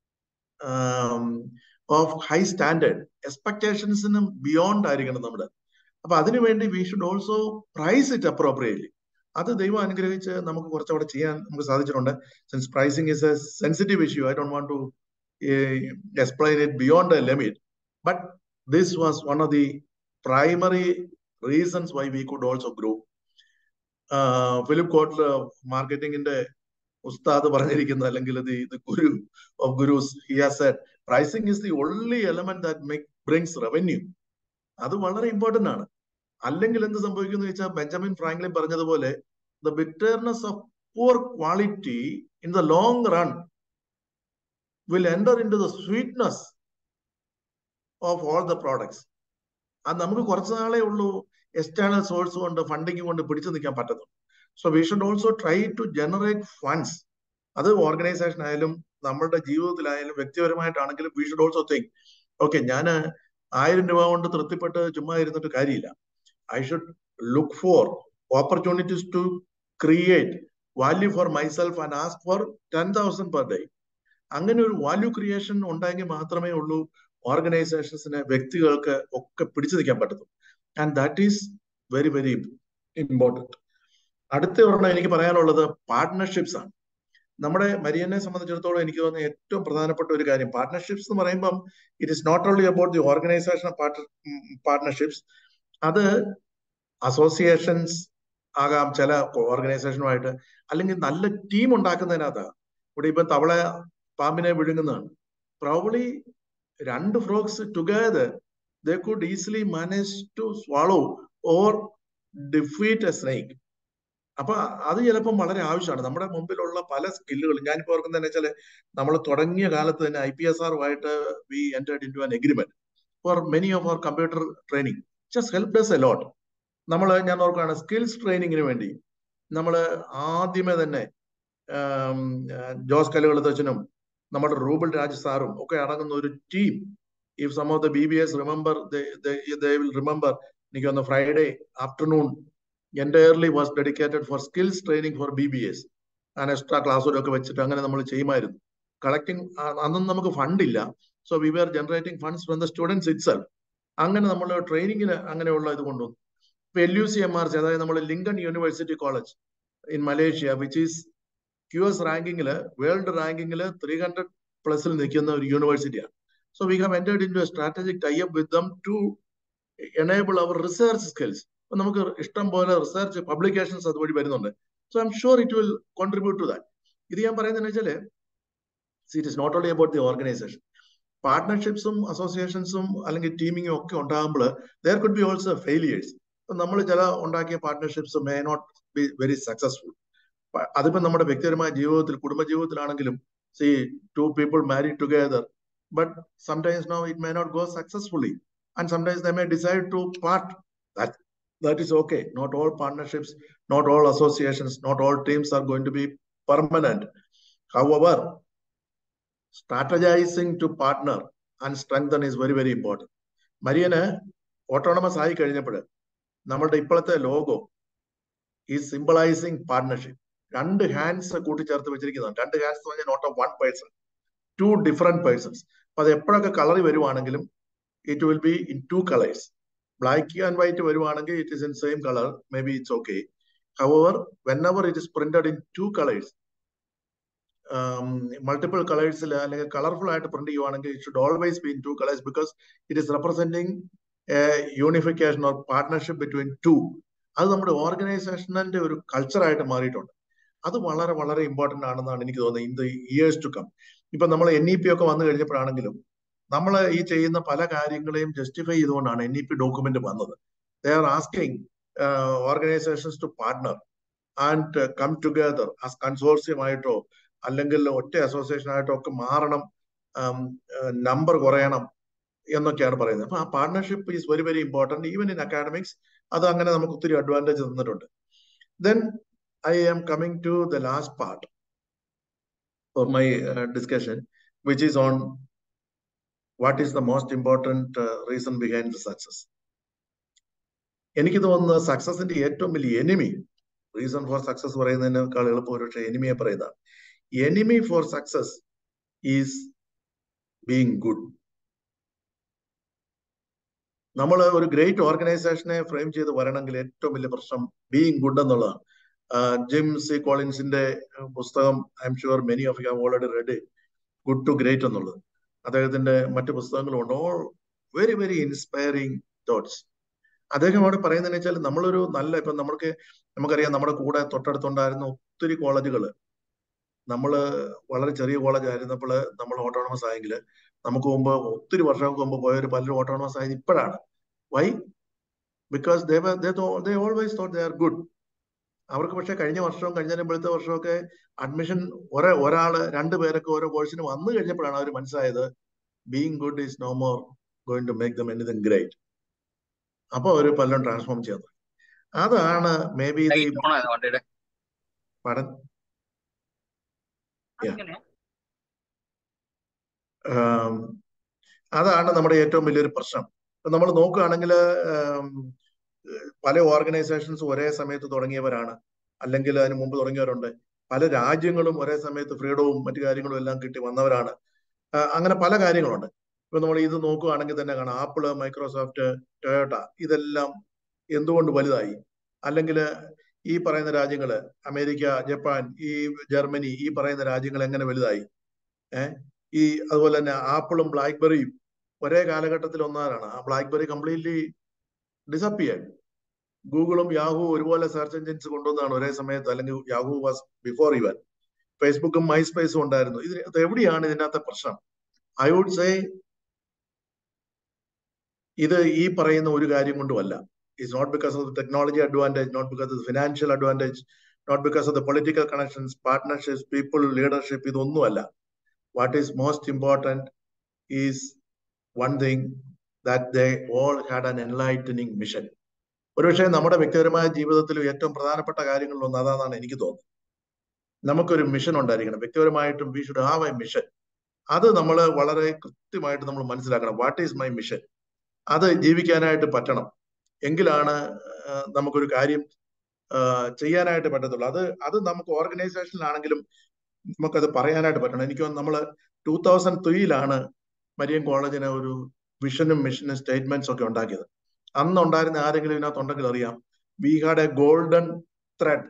of high standard എക്സ്പെക്ടേഷൻസിനും beyond ആയിരിക്കണം നമ്മുടെ അപ്പൊ അതിനുവേണ്ടി we should also price it appropriately അത് ദൈവം അനുഗ്രഹിച്ച് നമുക്ക് കുറച്ചുകൂടെ ചെയ്യാൻ നമുക്ക് സാധിച്ചിട്ടുണ്ട് since pricing is a sensitive issue I don't want to explain it beyond a limit but this was one of the primary reasons why we could also grow. Philip Kotler മാർക്കറ്റിംഗിന്റെ ഉസ്താദ് പറഞ്ഞിരിക്കുന്ന അല്ലെങ്കിൽ the guru of gurus he has said pricing is the only element that make brings revenue അത് വളരെ important ആണ് അല്ലെങ്കിൽ എന്ത് സംഭവിക്കുന്നു വെച്ചാൽ ബെഞ്ചമിൻ ഫ്രാങ്ക്ലിൻ പറഞ്ഞതുപോലെ the bitterness of poor quality in the long run will enter into the sweetness of all the products അത് നമുക്ക് കുറച്ച് നാളേ ഉള്ളൂ എക്സ്റ്റേണൽ സോഴ്സ് കൊണ്ട് ഫണ്ടിങ് കൊണ്ട് പിടിച്ചു നിൽക്കാൻ പറ്റുന്നു so we should also try to generate funds അത് ഓർഗനൈസേഷൻ ആയാലും നമ്മുടെ ജീവിതത്തിലായാലും വ്യക്തിപരമായിട്ടാണെങ്കിലും we should also think okay ഞാൻ ആയിരം രൂപ കൊണ്ട് തൃപ്തിപ്പെട്ട് ചുമ്മാ ഇരുന്നിട്ട് കാര്യമില്ല I should look for opportunities to create value for myself and ask for ten thousand per day അങ്ങനെ ഒരു വാല്യൂ ക്രിയേഷൻ ഉണ്ടായെങ്കിൽ മാത്രമേ ഉള്ളൂ ഓർഗനൈസേഷൻസിന് വ്യക്തികൾക്ക് ഒക്കെ പിടിച്ചു നിൽക്കാൻ പറ്റുന്നു and that is very very important അടുത്ത ഒരെണ്ണം എനിക്ക് പറയാനുള്ളത് പാർട്ട്ണർഷിപ്സ് ആണ് നമ്മുടെ മരിയനെ സംബന്ധിച്ചിടത്തോളം എനിക്ക് തോന്നുന്ന ഏറ്റവും പ്രധാനപ്പെട്ട ഒരു കാര്യം പാർട്ട്ണർഷിപ്സ് എന്ന് പറയുമ്പം it is not only about the organisation partnerships അത് അസോസിയേഷൻസ് ആകാം ചില ഓർഗനൈസേഷനുമായിട്ട് അല്ലെങ്കിൽ നല്ല ടീം ഉണ്ടാക്കുന്നതിനകത്താണ് ഇവിടെ ഇപ്പം തവള പാമ്പിനെ വിഴുങ്ങുന്നതാണ് പ്രോബ്ലി രണ്ട് frogs together they could easily manage to swallow or defeat a snake അപ്പൊ അത് ചിലപ്പം വളരെ ആവശ്യമാണ് നമ്മുടെ മുമ്പിലുള്ള പല സ്കില്ലുകളും ഞാനിപ്പോ ഓർക്കുന്നത് വെച്ചാൽ നമ്മൾ തുടങ്ങിയ കാലത്ത് തന്നെ ഐ പി എസ് ആറുമായിട്ട് we entered into an agreement for many of our computer training just help does a lot നമ്മൾ ഞാൻ ഓർക്കുകയാണ് സ്കിൽസ് ട്രെയിനിങ്ങിന് വേണ്ടി നമ്മൾ ആദ്യമേ തന്നെ ജോസ് കലുകളത്തച്ഛനും നമ്മുടെ റൂബൽ രാജ് സാറും ഒക്കെ അടങ്ങുന്ന ഒരു team if some of the B B S remember will remember എനിക്ക് വന്ന Friday afternoon entirely was dedicated for skills training for B B S ഞാൻ എക്സ്ട്രാ ക്ലാസ്സുകളൊക്കെ വെച്ചിട്ട് അങ്ങനെ നമ്മൾ ചെയ്യുമായിരുന്നു കളക്ടിങ് അന്നൊന്നും നമുക്ക് ഫണ്ടില്ല so we are generating funds from the students itself അങ്ങനെ നമ്മൾ ട്രെയിനിങ്ങിന് അങ്ങനെയുള്ള ഇത് കൊണ്ടുവന്നു ഇപ്പൊ L U C M R C അതായത് നമ്മൾ Lincoln university college in Malaysia which is Q S റാങ്കിങ്ങില് വേൾഡ് റാങ്കിങ്ങില് ത്രീ ഹൺഡ്രഡ് പ്ലസിൽ നിൽക്കുന്ന ഒരു യൂണിവേഴ്സിറ്റിയാണ് so we have entered into a strategic tie up with them to enable our research skills അപ്പൊ നമുക്ക് ഇഷ്ടം പോലെ റിസർച്ച് പബ്ലിക്കേഷൻസ് അതുവഴി വരുന്നുണ്ട് so I'm sure it will contribute to that ഇത് ഞാൻ പറയുന്നത് വെച്ചാല് it is not only about the organisation പാർട്ട്ണർഷിപ്സും അസോസിയേഷൻസും അല്ലെങ്കിൽ ടീമിങ്ങും ഒക്കെ ഉണ്ടാകുമ്പോൾ there could be also failures നമ്മൾ ചില ഉണ്ടാക്കിയ partnerships may not be very successful അതിപ്പോ നമ്മുടെ വ്യക്തിപരമായ ജീവിതത്തിൽ കുടുംബ ജീവിതത്തിലാണെങ്കിലും see two people marry together but sometimes no it may not go successfully and sometimes the may decide to part that that is okay. Not all partnerships, not all associations, not all teams are going to be permanent. However, strategizing to partner and strengthen is very, very important. മരിയന് autonomous ആയി കഴിഞ്ഞപ്പോൾ നമ്മളുടെ ഇപ്പോഴത്തെ logo ഈ സിംബിളൈസിങ് partnership രണ്ട് hands കൂട്ടിച്ചേർത്ത് വെച്ചിരിക്കുന്നതാണ് രണ്ട് ഹാൻഡ്സ് എന്ന് പറഞ്ഞാൽ not of one person two different persons അപ്പൊ അത് എപ്പോഴൊക്കെ കളറി വരുവാണെങ്കിലും it will be in two colours black and white വരുവാണെങ്കിൽ it is in same colour maybe it's okay however whenever it is printed in two colours multiple കളേഴ്സിൽ അല്ലെങ്കിൽ colourful ആയിട്ട് print ചെയ്യുവാണെങ്കിൽ it should always be in two colours because it is representing unification or partnership between two അത് നമ്മുടെ ഓർഗനൈസേഷനിന്റെ ഒരു കൾച്ചറായിട്ട് മാറിയിട്ടുണ്ട് അത് വളരെ വളരെ ഇമ്പോർട്ടന്റ് ആണെന്നാണ് എനിക്ക് തോന്നുന്നത് in the years to come ഇപ്പൊ നമ്മൾ എൻ ഇ പി ഒക്കെ വന്നു കഴിഞ്ഞപ്പോഴാണെങ്കിലും നമ്മൾ ഈ ചെയ്യുന്ന പല കാര്യങ്ങളെയും ജസ്റ്റിഫൈ ചെയ്തുകൊണ്ടാണ് എൻ ഇ പി ഡോക്യുമെന്റ് വന്നത് they are asking organisations to partner and come together as consortium ആയിട്ടോ അല്ലെങ്കിൽ ഒറ്റ അസോസിയേഷൻ ആയിട്ടോ ഒക്കെ മാറണം നമ്പർ കുറയണം എന്നൊക്കെയാണ് പറയുന്നത് അപ്പൊ ആ partnership is very very important even in academics അത് അങ്ങനെ നമുക്ക് ഒത്തിരി അഡ്വാൻറ്റേജ് തന്നിട്ടുണ്ട് then I am coming to the last part of my discussion which is on what is the most important reason behind the success എനിക്ക് തോന്നുന്നത് സക്സസിന്റെ ഏറ്റവും വലിയ enemy reason for success പറയുന്നതിനേക്കാൾ എളുപ്പം ഒരു പക്ഷേ എനിമിയെ പറയുന്നതാണ് enemy for success is being good നമ്മൾ ഒരു ഗ്രേറ്റ് ഓർഗനൈസേഷനെ ഫ്രെയിം ചെയ്ത് വരണമെങ്കിൽ ഏറ്റവും വലിയ പ്രശ്നം ബീയിങ് ഗുഡ് എന്നുള്ളതാണ് ജിം സി കോളിൻസിന്റെ പുസ്തകം I'm sure many of you have already read good to great എന്നുള്ളത് അദ്ദേഹത്തിന്റെ മറ്റു പുസ്തകങ്ങളുണ്ട് all very very inspiring thoughts അദ്ദേഹം അവിടെ പറയുന്നതെന്ന് വെച്ചാൽ നമ്മളൊരു നല്ല ഇപ്പൊ നമ്മൾക്ക് നമുക്കറിയാം നമ്മുടെ കൂടെ തൊട്ടടുത്തുണ്ടായിരുന്ന ഒത്തിരി കോളേജുകൾ നമ്മൾ വളരെ ചെറിയ കോളേജ് ആയിരുന്നപ്പോൾ നമ്മൾ ഓട്ടോണമസ് ആയെങ്കിൽ നമുക്ക് മുമ്പ് ഒത്തിരി വർഷങ്ങൾക്ക് മുമ്പ് പോയവർ പലരും ഓട്ടോണമസ് ആയത് ഇപ്പോഴാണ് why because they always thought they are good അവർക്ക് പക്ഷെ കഴിഞ്ഞ വർഷവും കഴിഞ്ഞ മുമ്പത്തെ വർഷമൊക്കെ അഡ്മിഷൻ ഒരേ ഒരാള് രണ്ട് പേരൊക്കെ ഓരോ കോഴ്സിന് വന്നു കഴിഞ്ഞപ്പോഴാണ് അവർ മനസ്സിലായത് being good is no more going to make them anything great അപ്പൊ അവർ പലരും ട്രാൻസ്ഫോം ചെയ്യുന്നത് അതാണ് മേ ബി പഠൻ അതാണ് നമ്മുടെ ഏറ്റവും വലിയൊരു പ്രശ്നം നമ്മൾ നോക്കുകയാണെങ്കിൽ പല ഓർഗനൈസേഷൻസ് ഒരേ സമയത്ത് തുടങ്ങിയവരാണ് അല്ലെങ്കിൽ അതിന് മുമ്പ് തുടങ്ങിയവരുണ്ട് പല രാജ്യങ്ങളും ഒരേ സമയത്ത് ഫ്രീഡവും മറ്റു കാര്യങ്ങളും എല്ലാം കിട്ടി വന്നവരാണ് അങ്ങനെ പല കാര്യങ്ങളുണ്ട് ഇപ്പൊ നമ്മൾ ഇത് നോക്കുകയാണെങ്കിൽ തന്നെ കാണാം ആപ്പിള് മൈക്രോസോഫ്റ്റ് ടൊയോട്ട ഇതെല്ലാം എന്തുകൊണ്ട് വലുതായി അല്ലെങ്കിൽ ഈ പറയുന്ന രാജ്യങ്ങള് അമേരിക്ക ജപ്പാൻ ഈ ജർമ്മനി ഈ പറയുന്ന രാജ്യങ്ങൾ എങ്ങനെ വലുതായി ഏഹ് ഈ അതുപോലെ തന്നെ ആപ്പിളും ബ്ലാക്ക്ബെറിയും ഒരേ കാലഘട്ടത്തിൽ ഒന്നാരാണ് ആ ബ്ലാക്ക്ബെറി കംപ്ലീറ്റ്ലി ഡിസപ്പിയർ ഗൂഗിളും യാഹു ഒരുപോലെ സെർച്ച് എഞ്ചിൻസ് കൊണ്ടുവന്നതാണ് ഒരേ സമയത്ത് അല്ലെങ്കിൽ യാഹു വാസ് ബിഫോർ ഇവൻ ഫേസ്ബുക്കും മൈ സ്പേസും ഉണ്ടായിരുന്നു ഇത് എവിടെയാണ് ഇതിനകത്തെ പ്രശ്നം ഐ വുഡ് സേ ഇത് ഈ പറയുന്ന ഒരു കാര്യം കൊണ്ടുമല്ല it's not because of technology advantage not because of financial advantage not because of the political connections partnerships people leadership ഇതൊന്നുമല്ല what is most important is one thing that they all had an enlightening mission ഒരുപക്ഷെ നമ്മുടെ വ്യക്തിപരമായ ജീവിതത്തിൽ ഏറ്റവും പ്രധാനപ്പെട്ട കാര്യങ്ങളിലൊന്ന് അതാണെന്നാണ് എനിക്ക് തോന്നുന്നത് നമുക്കൊരു മിഷൻ ഉണ്ടായിരിക്കണം വ്യക്തിപരമായിട്ടും we should have a mission അത് നമ്മൾ വളരെ കൃത്യമായിട്ട് നമ്മൾ മനസ്സിലാക്കണം വാട്ട് ഈസ് മൈ മിഷൻ അത് ജീവിക്കാനായിട്ട് പറ്റണം എങ്കിലാണ് നമുക്കൊരു കാര്യം ചെയ്യാനായിട്ട് പറ്റത്തുള്ളൂ അത് അത് നമുക്ക് ഓർഗനൈസേഷനിലാണെങ്കിലും നമുക്കത് പറയാനായിട്ട് പറ്റണം എനിക്ക് നമ്മൾ ടൂ തൗസൻഡ് ത്രീയിലാണ് മരിയൻ കോളേജിന് ഒരു വിഷനും മിഷനും സ്റ്റേറ്റ്മെന്റ്സ് ഒക്കെ ഉണ്ടാക്കിയത് അന്ന് ഉണ്ടായിരുന്ന ആരെങ്കിലും ഇതിനകത്ത് ഉണ്ടെങ്കിൽ അറിയാം we had a golden thread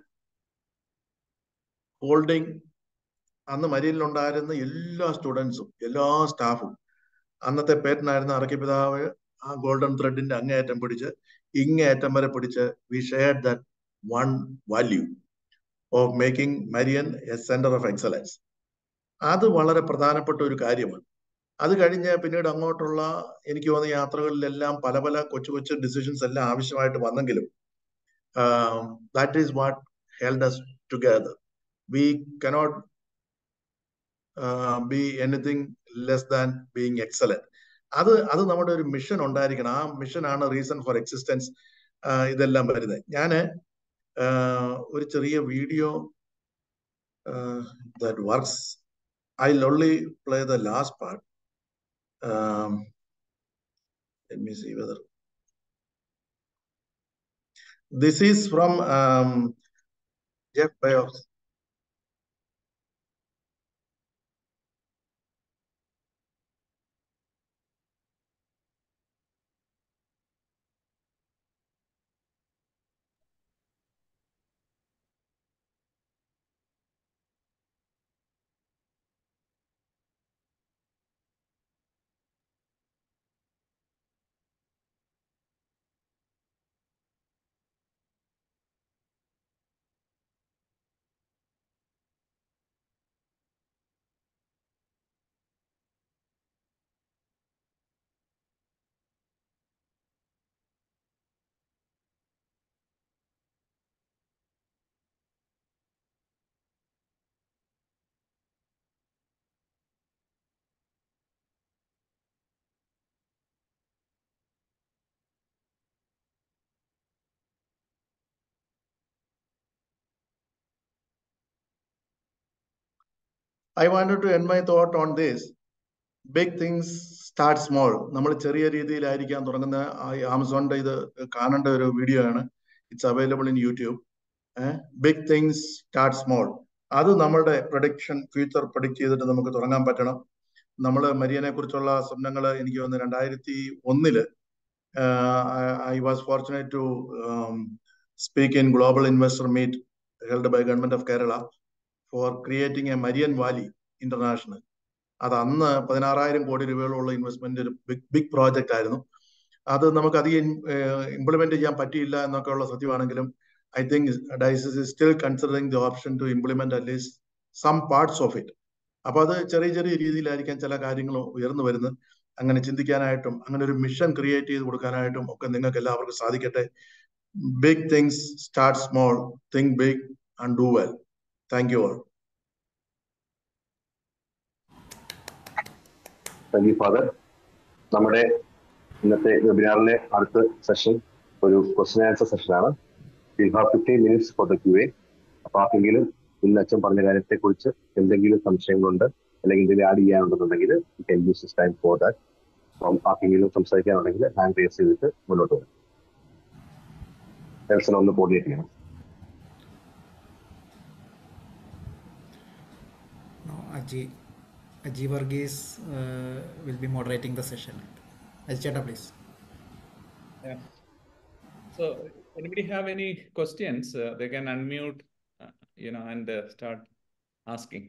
holding അന്ന് മരിയനിലുണ്ടായിരുന്ന എല്ലാ സ്റ്റുഡൻസും എല്ലാ സ്റ്റാഫും അന്നത്തെ പേറ്റനായിരുന്ന അറക്കി പിതാവ് ആ ഗോൾഡൻ ത്രെഡിന്റെ അങ്ങേയറ്റം പിടിച്ച് ഇങ്ങേയറ്റം വരെ പിടിച്ച് we share that one value of making Marian a centre of excellence അത് വളരെ പ്രധാനപ്പെട്ട ഒരു കാര്യമാണ് അത് കഴിഞ്ഞ് പിന്നീട് അങ്ങോട്ടുള്ള എനിക്ക് തോന്നുന്ന യാത്രകളിലെല്ലാം പല പല കൊച്ചു കൊച്ചു ഡിസിഷൻസ് എല്ലാം ആവശ്യമായിട്ട് വന്നെങ്കിലും that is what held us together we cannot be anything less than being excellent അത് അത് നമ്മുടെ ഒരു മിഷൻ ഉണ്ടായിരിക്കണം ആ മിഷനാണ് റീസൺ ഫോർ എക്സിസ്റ്റൻസ് ഇതെല്ലാം വരുന്നത് ഞാന് ഒരു ചെറിയ video that works I only play the last part let me see whether This is from um, Jeff Bezos. I wanted to end my thought on this. Big things start small നമ്മൾ ചെറിയ രീതിയിലായിരിക്കാൻ തുടങ്ങുന്ന ആമസോണിന്റെ ഇത് കാണേണ്ട ഒരു video ആണ് it's available in YouTube big things start small അത് നമ്മളുടെ prediction future predict ചെയ്തിട്ട് നമുക്ക് തുടങ്ങാൻ പറ്റണം നമ്മൾ മരിയനെ കുറിച്ചുള്ള സ്വപ്നങ്ങൾ എനിക്ക് തോന്നുന്നു രണ്ടായിരത്തി ഒന്നില് I was fortunate to speak in global investor meet held by government of Kerala for creating a Marian valley international അത് അന്ന് പതിനാറായിരം കോടി രൂപയോളമുള്ള ഇൻവെസ്റ്റ്മെന്റ് ഒരു ബിഗ് ബിഗ് പ്രോജക്റ്റ് ആയിരുന്നു അത് നമുക്ക് അധികം ഇംപ്ലിമെന്റ് ചെയ്യാൻ പറ്റിയില്ല എന്നൊക്കെയുള്ള സത്യമാണെങ്കിലും I think diocese is still considering the option to implement at least some parts of it അപ്പൊ അത് ചെറിയ ചെറിയ രീതിയിലായിരിക്കാം ചില കാര്യങ്ങൾ ഉയർന്നു വരുന്നത് അങ്ങനെ ചിന്തിക്കാനായിട്ടും അങ്ങനെ ഒരു മിഷൻ ക്രിയേറ്റ് ചെയ്ത് കൊടുക്കാനായിട്ടും ഒക്കെ നിങ്ങൾക്ക് എല്ലാവർക്കും സാധിക്കട്ടെ big things start small think big and do well thank you all thank you father നമ്മുടെ ഇന്നത്തെ വെബിനാറിലെ അടുത്ത സെഷൻ ഒരു ക്വസ്റ്റൻ ആൻസർ സെഷനാണ് you have fifteen minutes for the Q A അപ്പൊ ആർക്കെങ്കിലും ഇന്ന് അച്ഛൻ പറഞ്ഞ കാര്യത്തെ കുറിച്ച് എന്തെങ്കിലും സംശയങ്ങളുണ്ട് അല്ലെങ്കിൽ എന്തെങ്കിലും ആഡ് ചെയ്യാനുണ്ടെന്നുണ്ടെങ്കിൽ you can use this time for that അപ്പം ആർക്കെങ്കിലും സംസാരിക്കാനുണ്ടെങ്കിൽ ഹാൻഡ് റേസ് ചെയ്തിട്ട് മുന്നോട്ട് വരും നെൽസൺ ഒന്ന് കോർഡിനേറ്റ് ചെയ്യണം No, Aji, Aji Varghese uh, will be moderating the session. Ajicheta, please. Yeah. So, anybody have any questions? Uh, they can unmute, uh, you know, and uh, start asking.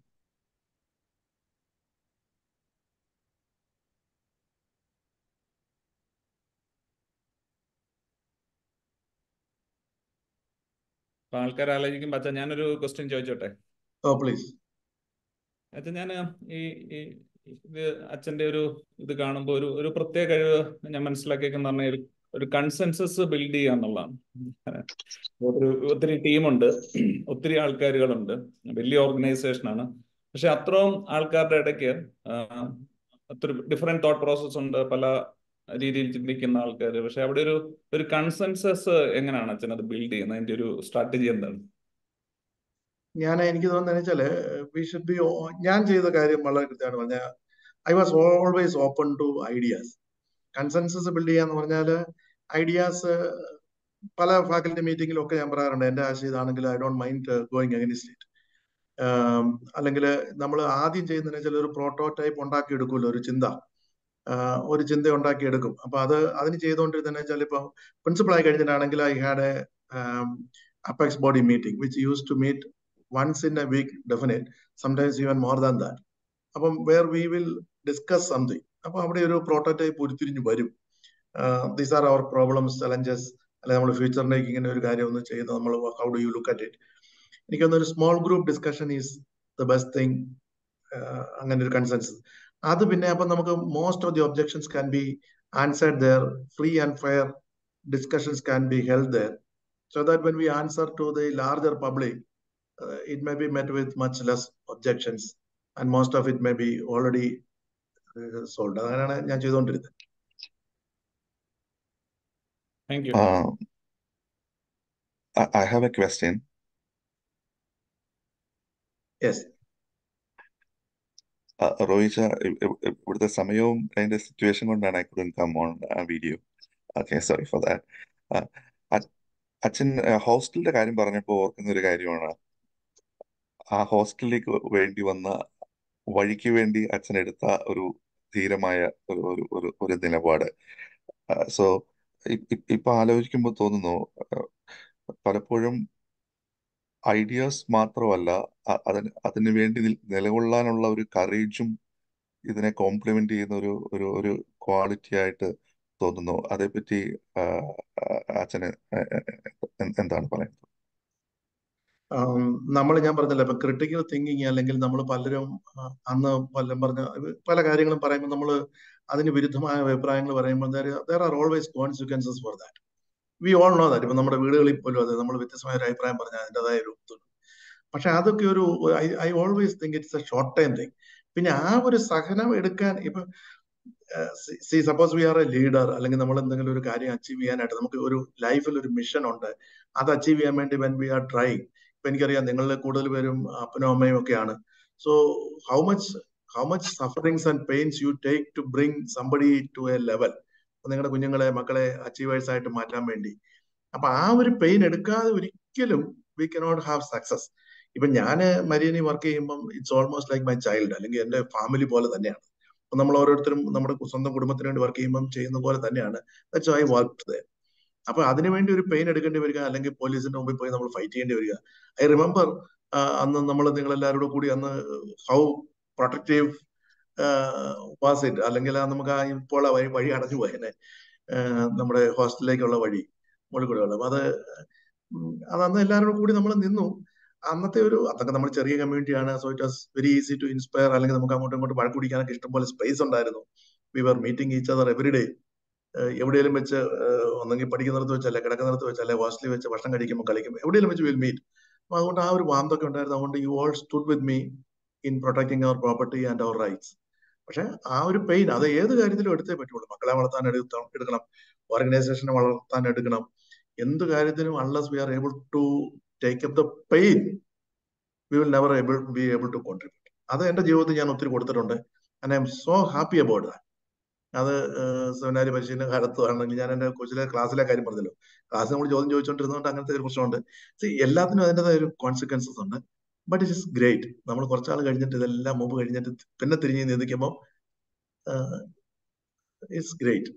അപ്പൊ ആൾക്കാർ ആലോചിക്കുമ്പോ അച്ഛാ ഞാനൊരു question ചോദിച്ചോട്ടെ ഓ please അച്ഛൻ ഞാൻ ഈ ഈ ഇത് അച്ഛന്റെ ഒരു ഇത് കാണുമ്പോൾ ഒരു ഒരു പ്രത്യേക കഴിവ് ഞാൻ മനസ്സിലാക്കിയെന്ന് പറഞ്ഞാൽ ഒരു ഒരു കൺസെൻസസ് ബിൽഡ് ചെയ്യുക എന്നുള്ളതാണ് ഒരു ഒത്തിരി ടീമുണ്ട് ഒത്തിരി ആൾക്കാരുകളുണ്ട് വലിയ ഓർഗനൈസേഷനാണ് പക്ഷെ അത്രയും ആൾക്കാരുടെ ഇടയ്ക്ക് ഒത്തിരി ഡിഫറെന്റ് തോട്ട് പ്രോസസ് ഉണ്ട് പല രീതിയിൽ ചിന്തിക്കുന്ന ആൾക്കാർ പക്ഷെ അവിടെ ഒരു ഒരു കൺസെൻസസ് എങ്ങനെയാണ് അച്ഛൻ അത് ബിൽഡ് ചെയ്യുന്നത് അതിന്റെ ഒരു സ്ട്രാറ്റജി എന്താണ് ഞാൻ എനിക്ക് തോന്നുന്നത് വെച്ചാല് വി ഷുഡ് ബി ഞാൻ ചെയ്ത കാര്യം വളരെ കൃത്യമാണ് പറഞ്ഞ I was always open to ideas consensus build ചെയ്യാന്ന് പറഞ്ഞാൽ ഐഡിയാസ് പല ഫാക്കൽറ്റി മീറ്റിംഗിലും ഒക്കെ ഞാൻ പറയാറുണ്ട് എന്റെ ആശയം ഇതാണെങ്കിൽ I don't mind going against it അല്ലെങ്കിൽ നമ്മൾ ആദ്യം ചെയ്യുന്നതിന് വെച്ചാൽ ഒരു പ്രോട്ടോടൈപ്പ് ഉണ്ടാക്കി എടുക്കുമല്ലോ ഒരു ചിന്ത ഒരു ചിന്ത ഉണ്ടാക്കി എടുക്കും അപ്പൊ അത് അതിന് ചെയ്തുകൊണ്ടിരുന്ന വെച്ചാൽ ഇപ്പൊ പ്രിൻസിപ്പൾ ആയി കഴിഞ്ഞിട്ടാണെങ്കിൽ I had a apex body meeting which use to meet once in a week definite sometimes even more than that അപ്പം where we will discuss something അപ്പൊ അവിടെ ഒരു പ്രോട്ടോടൈപ്പ് ഉരുത്തിരിഞ്ഞു വരും these are our problems challenges അല്ലെ നമ്മൾ ഫ്യൂച്ചറിലേക്ക് ഇങ്ങനെ ഒരു കാര്യം ഒന്ന് ചെയ്ത് നമ്മൾ how do you look at it എനിക്കൊന്ന് ഒരു small group discussion is the best thing അങ്ങനെ ഒരു കൺസെൻസസ് അത് പിന്നെ അപ്പൊ നമുക്ക് most of the objections can be answered there free and fair discussions can be held there so that when we answer to the larger public uh, it may be met with much less objections and most of it may be already uh, solved അങ്ങനെയാണ് ഞാൻ ചെയ്തുകൊണ്ടിരുന്നത് thank you Uh, I I have a question. Yes Uh, റോയിച്ച ഇ- ഇ- ഇ- ഇവിടുത്തെ സമയവും അതിന്റെ സിറ്റുവേഷൻ കൊണ്ടാണ് I couldn't come on video okay sorry for that അച്ഛൻ ഹോസ്റ്റലിന്റെ കാര്യം പറഞ്ഞപ്പോൾ ഓർക്കുന്ന ഒരു കാര്യമാണ് ആ ഹോസ്റ്റലിലേക്ക് വേണ്ടി വന്ന വഴിക്ക് വേണ്ടി അച്ഛൻ എടുത്ത ഒരു ധീരമായ ഒരു ഒരു ഒരു ഒരു നിലപാട് സോ ഇപ്പൊ ആലോചിക്കുമ്പോൾ തോന്നുന്നു ആ, പലപ്പോഴും ഐഡിയാസ് മാത്രമല്ല അ- അതിന് അതിനു വേണ്ടി നിൽ- നിലകൊള്ളാനുള്ള ഒരു കറേജും ഇതിനെ കോംപ്ലിമെന്റ് ചെയ്യുന്ന ഒരു ഒരു ഒരു ക്വാളിറ്റി ആയിട്ട് തോന്നുന്നു അതേപ്പറ്റി ആ, ആ, അച്ഛന് എ- എ- എ- എന്താണ് പറയുന്നത് നമ്മൾ ഞാൻ പറഞ്ഞല്ലോ ഇപ്പൊ ക്രിട്ടിക്കൽ തിങ്കിങ് അല്ലെങ്കിൽ നമ്മൾ പലരും ആ, അന്ന് പലരും പറഞ്ഞ പല കാര്യങ്ങളും പറയുമ്പോൾ നമ്മൾ അതിന് വിരുദ്ധമായ അഭിപ്രായങ്ങൾ പറയുമ്പോൾ there are always consequences for that we all know that ഇപ്പൊ നമ്മുടെ വീടുകളിൽ പോലും അതെ നമ്മൾ വ്യത്യസ്തമായ ഒരു അഭിപ്രായം പറഞ്ഞാൽ അതിൻ്റെതായ ഒരു ഇതുണ്ട് പക്ഷെ അതൊക്കെ ഒരു I always think it's a short time thing പിന്നെ ആ ഒരു സഹനം എടുക്കാൻ ഇപ്പൊ see suppose we are a leader അല്ലെങ്കിൽ നമ്മൾ എന്തെങ്കിലും ഒരു കാര്യം അച്ചീവ് ചെയ്യാനായിട്ട് നമുക്ക് ഒരു ലൈഫിൽ ഒരു മിഷൻ ഉണ്ട് അത് അച്ചീവ് ചെയ്യാൻ വേണ്ടി വെൻ വി ആർ ട്രൈ ഇപ്പൊ എനിക്കറിയാം നിങ്ങളിൽ കൂടുതൽ പേരും അപ്പനും അമ്മയും ഒക്കെയാണ് so how much how much sufferings and pains you take to bring somebody to a level നിങ്ങളുടെ കുഞ്ഞുങ്ങളെ മക്കളെ അച്ചീവേഴ്സ് ആയിട്ട് മാറ്റാൻ വേണ്ടി അപ്പൊ ആ ഒരു പെയിൻ എടുക്കാതെ ഒരിക്കലും വി കനോട്ട് ഹാവ് സക്സസ് ഇപ്പൊ ഞാൻ മരിയനി വർക്ക് ചെയ്യുമ്പോൾ it's almost like my child അല്ലെങ്കിൽ എന്റെ ഫാമിലി പോലെ തന്നെയാണ് അപ്പൊ നമ്മൾ ഓരോരുത്തരും നമ്മുടെ സ്വന്തം കുടുംബത്തിന് വേണ്ടി വർക്ക് ചെയ്യുമ്പോൾ ചെയ്യുന്ന പോലെ തന്നെയാണ് ദാറ്റ്സ് ഐ വർക്ക് അപ്പൊ അതിനുവേണ്ടി ഒരു പെയിൻ എടുക്കേണ്ടി വരിക അല്ലെങ്കിൽ പോലീസിന്റെ മുമ്പിൽ പോയി നമ്മൾ ഫൈറ്റ് ചെയ്യേണ്ടി വരിക ഐ റിമെമ്പർ അന്ന് നമ്മൾ നിങ്ങൾ എല്ലാവരോടും കൂടി അന്ന് ഹൗ പ്രൊട്ടക്റ്റീവ് വാസ് ഇറ്റ് അല്ലെങ്കിൽ ആ നമുക്ക് ആ ഇപ്പോൾ ആ വഴി വഴി അടഞ്ഞു പോയനെ നമ്മുടെ ഹോസ്റ്റലിലേക്കുള്ള വഴി മുകളിൽ കൂടെ ഉള്ളത് അത് ഉം, അത് അന്ന് എല്ലാവരോടും കൂടി നമ്മൾ നിന്നു അന്നത്തെ ഒരു അതൊക്കെ നമ്മൾ ചെറിയ കമ്മ്യൂണിറ്റിയാണ് so it was very easy to inspire അല്ലെങ്കിൽ നമുക്ക് അങ്ങോട്ടും ഇങ്ങോട്ടും വഴക്ക് കുടിക്കാനൊക്കെ ഇഷ്ടംപോലെ സ്പേസ് ഉണ്ടായിരുന്നു we were meeting each other every day എവിടെയെങ്കിലും വെച്ച് ഏഹ് ഒന്നെങ്കിൽ പഠിക്കുന്നിടത്ത് വെച്ചല്ലേ കിടക്കുന്നിടത്ത് വെച്ചല്ലേ ഹോസ്റ്റലിൽ വെച്ച് ഭക്ഷണം കഴിക്കുമ്പോൾ കളിക്കുമ്പോൾ എവിടെയെങ്കിലും വെച്ച് വിൽ മീറ്റ് അപ്പൊ അതുകൊണ്ട് ആ ഒരു വാന്തൊക്കെ ഉണ്ടായിരുന്നു അതുകൊണ്ട് you all stood with me in protecting our property and our rights പക്ഷെ ആ ഒരു പെയിൻ അത് ഏത് കാര്യത്തിലും എടുത്തേ പറ്റുള്ളൂ മക്കളെ വളർത്താൻ എടുത്ത- എടുക്കണം ഓർഗനൈസേഷനെ വളർത്താൻ എടുക്കണം എന്ത് കാര്യത്തിനും unless we are able to take up the pain we will never able be able to contribute അത് എന്റെ ജീവിതത്തിൽ ഞാൻ ഒത്തിരി കൊടുത്തിട്ടുണ്ട് and I am so happy about that അത് സെമിനാരി പരിശീലന കാലത്ത് ആണെങ്കിൽ ഞാൻ എന്റെ കൊച്ചിലെ ക്ലാസ്സിലെ കാര്യം പറഞ്ഞല്ലോ ക്ലാസ്സിൽ നമ്മൾ ചോദ്യം ചോദിച്ചുകൊണ്ടിരുന്നതുകൊണ്ട് അങ്ങനത്തെ ഒരു പ്രശ്നമുണ്ട് See, എല്ലാത്തിനും അതിൻ്റെതായ ഒരു കോൺസിക്വൻസസ് ഉണ്ട് ബട്ട് ഇറ്റ് ഇസ് ഗ്രേറ്റ് നമ്മൾ കുറച്ചാൾ കഴിഞ്ഞിട്ട് ഇതെല്ലാം മുമ്പ് കഴിഞ്ഞിട്ട് പിന്നെ തിരിഞ്ഞ് നിന്ദിക്കുമ്പോൾ ഇറ്റ്സ് ഗ്രേറ്റ്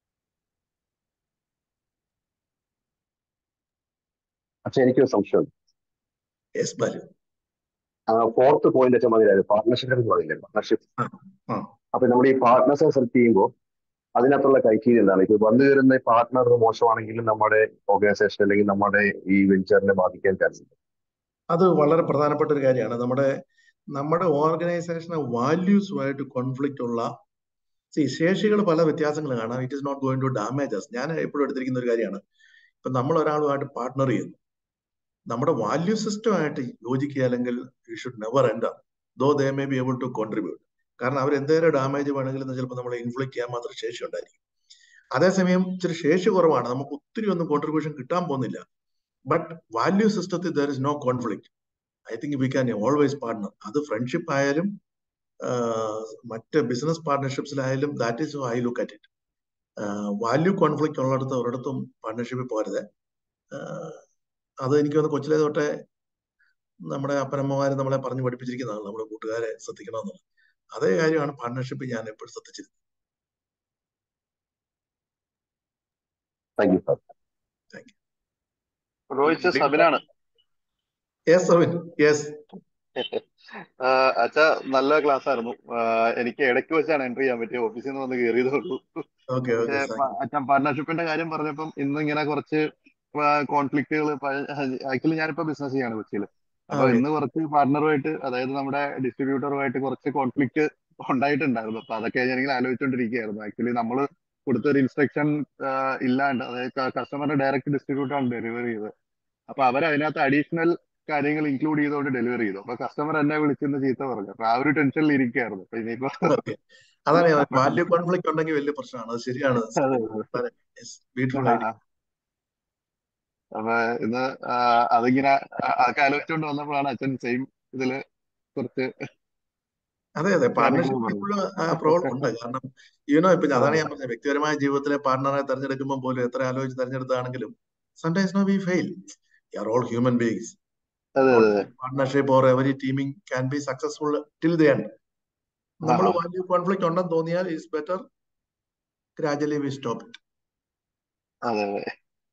പക്ഷെ എനിക്കൊരു സംശയം യെസ് ബാലു ഫോർത്ത് പോയിന്റ് വെച്ചാൽ മതിയായിരുന്നു പാർട്ണർഷിപ്പ് എന്ന് പറയില്ലേ പാർട്ണർഷിപ്പ് ആ ആ അപ്പൊ നമ്മൾ ഈ പാർട്ട്നേഴ്സിനെ സെലക്ട് ചെയ്യുമ്പോൾ അതിനകത്തുള്ള ക്രൈറ്റീരിയ എന്താണ് ഇപ്പൊ വന്നു കയറുന്ന പാർട്ട്ണർ മോശമാണെങ്കിലും നമ്മുടെ ഓർഗനൈസേഷൻ അല്ലെങ്കിൽ നമ്മുടെ ഈ വെഞ്ചറിനെ ബാധിക്കാൻ ചാൻസ് അത് വളരെ പ്രധാനപ്പെട്ട ഒരു കാര്യമാണ് നമ്മുടെ നമ്മുടെ ഓർഗനൈസേഷനെ വാല്യൂസുമായിട്ട് കോൺഫ്ലിക്റ്റ് ഉള്ള see, ശേഷികൾ പല വ്യത്യാസങ്ങൾ കാണാം it is not going to damages ഞാൻ എപ്പോഴും എടുത്തിരിക്കുന്ന ഒരു കാര്യമാണ് ഇപ്പൊ നമ്മൾ ഒരാളുമായിട്ട് പാർട്ട്ണർ ചെയ്യുന്നു നമ്മുടെ വാല്യൂ സിസ്റ്റമായിട്ട് യോജിക്കുക അല്ലെങ്കിൽ you should never hinder though they may be able to contribute കാരണം അവർ എന്തെങ്കിലും ഡാമേജ് വേണമെങ്കിലും ചിലപ്പോൾ നമ്മളെ ഇൻഫ്ലുവൻസ് ചെയ്യാൻ മാത്രം ശേഷി ഉണ്ടായിരിക്കും അതേസമയം ഇച്ചിരി ശേഷി കുറവാണ് നമുക്ക് ഒത്തിരി ഒന്നും കോൺട്രിബ്യൂഷൻ കിട്ടാൻ പോകുന്നില്ല ബട്ട് വാല്യൂ സിസ്റ്റത്തിൽ there is no conflict I think we can always partner അത് ഫ്രണ്ട്ഷിപ്പ് ആയാലും ആഹ് മറ്റ് ബിസിനസ് പാർട്ണർഷിപ്സിലായാലും that is I look at it value conflict ഉള്ളിടത്ത് ഒരിടത്തും പാർട്ണർഷിപ്പിൽ പോരുത് ആഹ് അത് എനിക്ക് തോന്നുന്നു കൊച്ചിലെ തൊട്ടേ നമ്മുടെ അപ്പനമ്മമാര് നമ്മളെ പറഞ്ഞു പഠിപ്പിച്ചിരിക്കുന്നതാണ് നമ്മുടെ കൂട്ടുകാരെ ശ്രദ്ധിക്കണമെന്നുള്ളത് അതേ കാര്യമാണ് പാർട്ണർഷിപ്പ് ഞാൻ എപ്പോഴും ശ്രദ്ധിച്ചിരുന്നത് thank you sir thank you Rohit സബിനാണ് യെസ് സർവിൻ യെസ് അച്ഛാ നല്ല ക്ലാസ് ആയിരുന്നു ആഹ് എനിക്ക് ഇടയ്ക്ക് വെച്ചാണ് എൻട്രി ചെയ്യാൻ പറ്റിയ ഓഫീസിൽ നിന്ന് വന്ന് കയറിയതേ ഉള്ളൂ ഓക്കെ ഓക്കെ പക്ഷേ പ- അച്ഛൻ പാർട്ണർഷിപ്പിന്റെ കാര്യം പറഞ്ഞപ്പം ഇന്ന് ഇങ്ങനെ കുറച്ച് കോൺഫ്ലിക്റ്റുകൾ ആക്ച്വലി ഞാനിപ്പോ ബിസിനസ് ചെയ്യാണ് കൊച്ചിയിൽ അപ്പൊ ഓക്കെ ഇന്ന് കുറച്ച് പാർട്ണറുമായിട്ട് അതായത് നമ്മുടെ ഡിസ്ട്രിബ്യൂട്ടറുമായിട്ട് കുറച്ച് കോൺഫ്ലിക്റ്റ് ഉണ്ടായിട്ടുണ്ടായിരുന്നു അപ്പൊ അതൊക്കെ ഞാനിങ്ങനെ ആലോചിച്ചുകൊണ്ടിരിക്കുകയായിരുന്നു ആക്ച്വലി നമ്മൾ കൊടുത്ത ഒരു ഇൻസ്ട്രക്ഷൻ ഇല്ലാണ്ട് അതായത് കസ്റ്റമറിന്റെ ഡയറക്റ്റ് ഡിസ്ട്രിബ്യൂട്ടറാണ് ഡെലിവറി ചെയ്തത് അപ്പൊ അവർ അതിനകത്ത് അഡീഷണൽ കാര്യങ്ങൾ ഇൻക്ലൂഡ് ചെയ്തുകൊണ്ട് ഡെലിവറി ചെയ്തു അപ്പൊ കസ്റ്റമർ എന്നെ വിളിച്ചെന്ന് ചീത്ത പറഞ്ഞു അപ്പൊ ആ ഒരു ടെൻഷനിൽ ഇരിക്കുകയായിരുന്നു അപ്പൊ ഇനിയിപ്പോ ഓക്കെ അതാണ് വാല്യൂ കോൺഫ്ലിക്റ്റ് ഉണ്ടെങ്കിൽ വലിയ പ്രശ്നമാണ് അത് ശരിയാണ് അതെ ബ്യൂട്ടിഫുൾ ആ, ഐഡിയ ആ. അപ്പൊ ഇന്ന് ആ, അതിങ്ങനെ ആ, അതൊക്കെ ആലോചിച്ചുകൊണ്ട് വന്നപ്പോഴാണ് അച്ഛൻ സെയിം ഇതില് കുറച്ച് അതെ അതെ കാര്യങ്ങൾ പാർട്ണർഷിപ്പ് പറഞ്ഞത് ഇപ്പോഴും പ്രോബ്ലം ഉണ്ട് കാരണം യുനോ ഇപ്പൊ അതാണ് ഞാൻ പറഞ്ഞത് വ്യക്തിപരമായ ജീവിതത്തിലെ പാർട്ണറെ തെരഞ്ഞെടുക്കുമ്പോൾ പോലും എത്ര ആലോചിച്ച് തെരഞ്ഞെടുത്താണെങ്കിലും sometimes now we fail. We are all human beings. അതെ Not അതെ അതെ every partnership or every teaming can be successful till the end. നമ്മൾ ആഹാ. വാല്യൂ കോൺഫ്ലിക്റ്റ് ഉണ്ടെന്ന് തോന്നിയാൽ it's better gradually we stop it അതെ അതെ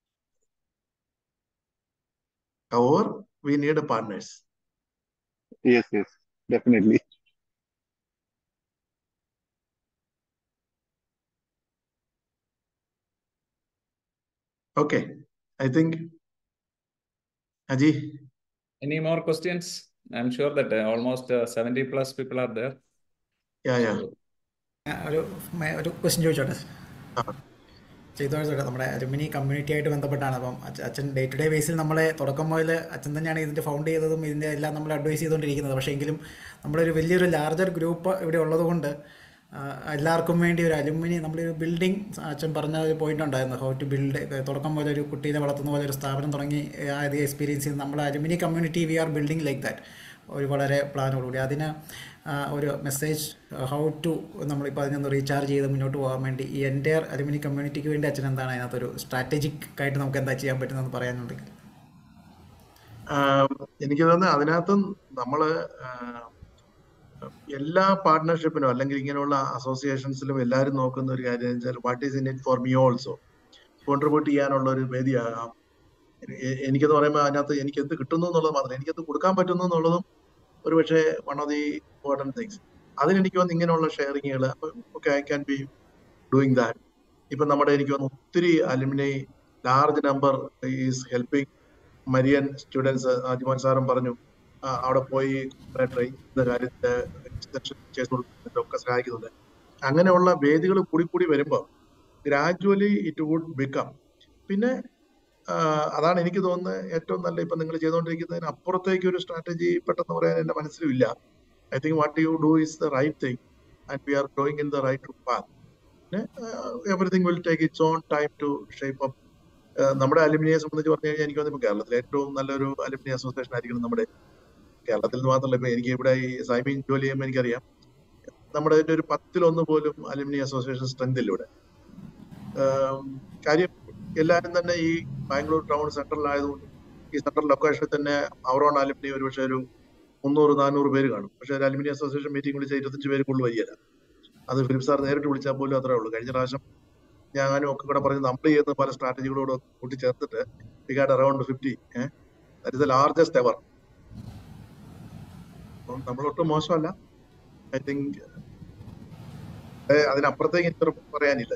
however we need partners yes yes definitely okay I think Aji Any more questions? I'm sure that uh, almost uh, 70 plus people are there. Yeah yeah So, ഞാൻ ഒരു may- ഒരു question ചോദിച്ചോട്ടെ ചെയ്തോട്ടെ നമ്മുടെ alumni community ആയിട്ട് ബന്ധപ്പെട്ടാണ് അപ്പം അച്ഛ- അച്ഛൻ ഡേ ടു ഡേ ബേസിൽ നമ്മളെ തുടക്കം മുതൽ അച്ഛൻ തന്നെയാണ് ഇതിൻ്റെ ഫൗണ്ട് ചെയ്തതും ഇതിൻ്റെ എല്ലാം നമ്മൾ അഡ്വൈസ് ചെയ്തുകൊണ്ടിരിക്കുന്നത് പക്ഷേ എങ്കിലും നമ്മളൊരു വലിയൊരു ലാർജർ ഗ്രൂപ്പ് ഇവിടെ ഉള്ളതുകൊണ്ട് ആ, എല്ലാവർക്കും വേണ്ടി ഒരു അലുമിനി നമ്മളൊരു ബിൽഡിംഗ് അച്ഛൻ പറഞ്ഞ ഒരു പോയിന്റ് ഉണ്ടായിരുന്നു ഹൗ ടു ബിൽഡ് തുടക്കം പോലെ ഒരു കുട്ടീനെ വളർത്തുന്ന പോലെ ഒരു സ്ഥാപനം തുടങ്ങി ആ ഇത് എക്സ്പീരിയൻസ് ചെയ്ത് നമ്മൾ alumni community we are building like that ഒരു വളരെ പ്ലാനോടുകൂടി അതിന് ആ, ഒരു മെസ്സേജ് ഹൗ ടു നമ്മളിപ്പോൾ അതിനൊന്ന് റീചാർജ് ചെയ്ത് മുന്നോട്ട് പോകാൻ വേണ്ടി ഈ എൻ്റെ അലുമിനി കമ്മ്യൂണിറ്റിക്ക് വേണ്ടി അച്ഛൻ എന്താണ് അതിനകത്തൊരു സ്ട്രാറ്റജിക് ആയിട്ട് നമുക്ക് എന്താ ചെയ്യാൻ പറ്റുന്നതെന്ന് പറയാനുണ്ടെങ്കിൽ എനിക്ക് തോന്നുന്നത് അതിനകത്തും നമ്മള് ആഹ്, എല്ലാ പാർട്ട്ണർഷിപ്പിനും അല്ലെങ്കിൽ ഇങ്ങനെയുള്ള അസോസിയേഷൻസിലും എല്ലാവരും നോക്കുന്ന ഒരു കാര്യം എന്ന് വെച്ചാൽ what is in it for me also contribute ചെയ്യാനുള്ള ഒരു വേദിയാകാം എ- എനിക്കെന്ന് പറയുമ്പോൾ അതിനകത്ത് എനിക്ക് എന്ത് കിട്ടുന്നു എന്നുള്ളത് മാത്രം എനിക്കത് കൊടുക്കാൻ പറ്റുന്നു എന്നുള്ളതും ഒരു പക്ഷേ one of the important things അതിനെനിക്ക് വന്ന് ഇങ്ങനെയുള്ള ഷെയറിങ്ങുകൾ okay I can be doing that ഇപ്പൊ നമ്മുടെ എനിക്ക് വന്ന് ഒത്തിരി alumni large number is helping Marian students അജിമാൻ സാറും പറഞ്ഞു ആ, അവിടെ പോയി ട്രെയിൻ ചെയ്യുന്ന കാര്യത്തില് എക്സ്റ്റൻഷൻ ചെയ്ത് കൊടുക്കുന്നതിലും ഒക്കെ സഹായിക്കുന്നുണ്ട് അങ്ങനെയുള്ള വേദികൾ കൂടി കൂടി വരുമ്പോൾ ഗ്രാജുവലി ഇറ്റ് വുഡ് ബിക്കം പിന്നെ ആ, അതാണ് എനിക്ക് തോന്നുന്നത് ഏറ്റവും നല്ല ഇപ്പൊ നിങ്ങൾ ചെയ്തുകൊണ്ടിരിക്കുന്നതിന് അപ്പുറത്തേക്ക് ഒരു സ്ട്രാറ്റജി പെട്ടെന്ന് പറയാൻ എന്റെ മനസ്സിലും ഇല്ല I think what you do is the right thing and we are going in the right path പിന്നെ everything will take its on time to shape up നമ്മുടെ അലുമിനിയെ സംബന്ധിച്ച് പറഞ്ഞു കഴിഞ്ഞാൽ എനിക്ക് തോന്നുന്നു കേരളത്തിലെ ഏറ്റവും നല്ലൊരു അലുമിനി അസോസിയേഷൻ ആയിരിക്കണം നമ്മുടെ കേരളത്തിൽ നിന്ന് മാത്രമല്ല ഇപ്പൊ എനിക്ക് ഇവിടെ ഈ സൈമീൻ ജോലി ചെയ്യുമ്പോൾ എനിക്കറിയാം നമ്മുടെ ഇതിന്റെ ഒരു പത്തിലൊന്ന് പോലും അലുമിനി അസോസിയേഷൻ സ്ട്രെങ്ത് ഇല്ല ഇവിടെ ആം, കാര്യം എല്ലാവരും തന്നെ ഈ ബാംഗ്ലൂർ ടൗൺ സെൻട്രലിലായതുകൊണ്ട് ഈ സെൻട്രൽ ലൊക്കേഷനിൽ തന്നെ അവറോൺ അലുമിനി ഒരു പക്ഷേ ഒരു മുന്നൂറ് നാനൂറ് പേര് കാണും പക്ഷെ ഒരു അലുമിനി അസോസിയേഷൻ മീറ്റിംഗ് വിളിച്ച ഇരുപത്തഞ്ച് പേര് കൂടുതൽ വരികയില്ല അത് ഫിലിപ്പ് സാർ നേരിട്ട് വിളിച്ചാൽ പോലും അത്രേ ഉള്ളൂ കഴിഞ്ഞ പ്രാവശ്യം ഞാനും ഒക്കെ കൂടെ പറഞ്ഞ് നമ്മൾ ചെയ്യുന്ന പല സ്ട്രാറ്റജികളോട് കൂട്ടിച്ചേർത്തിട്ട് we had around fifty that is the largest ever അപ്പം നമ്മളൊട്ടും മോശമല്ല ഐ തിങ്ക് അതിനപ്പുറത്തേക്ക് എനിക്ക് പറയാനില്ല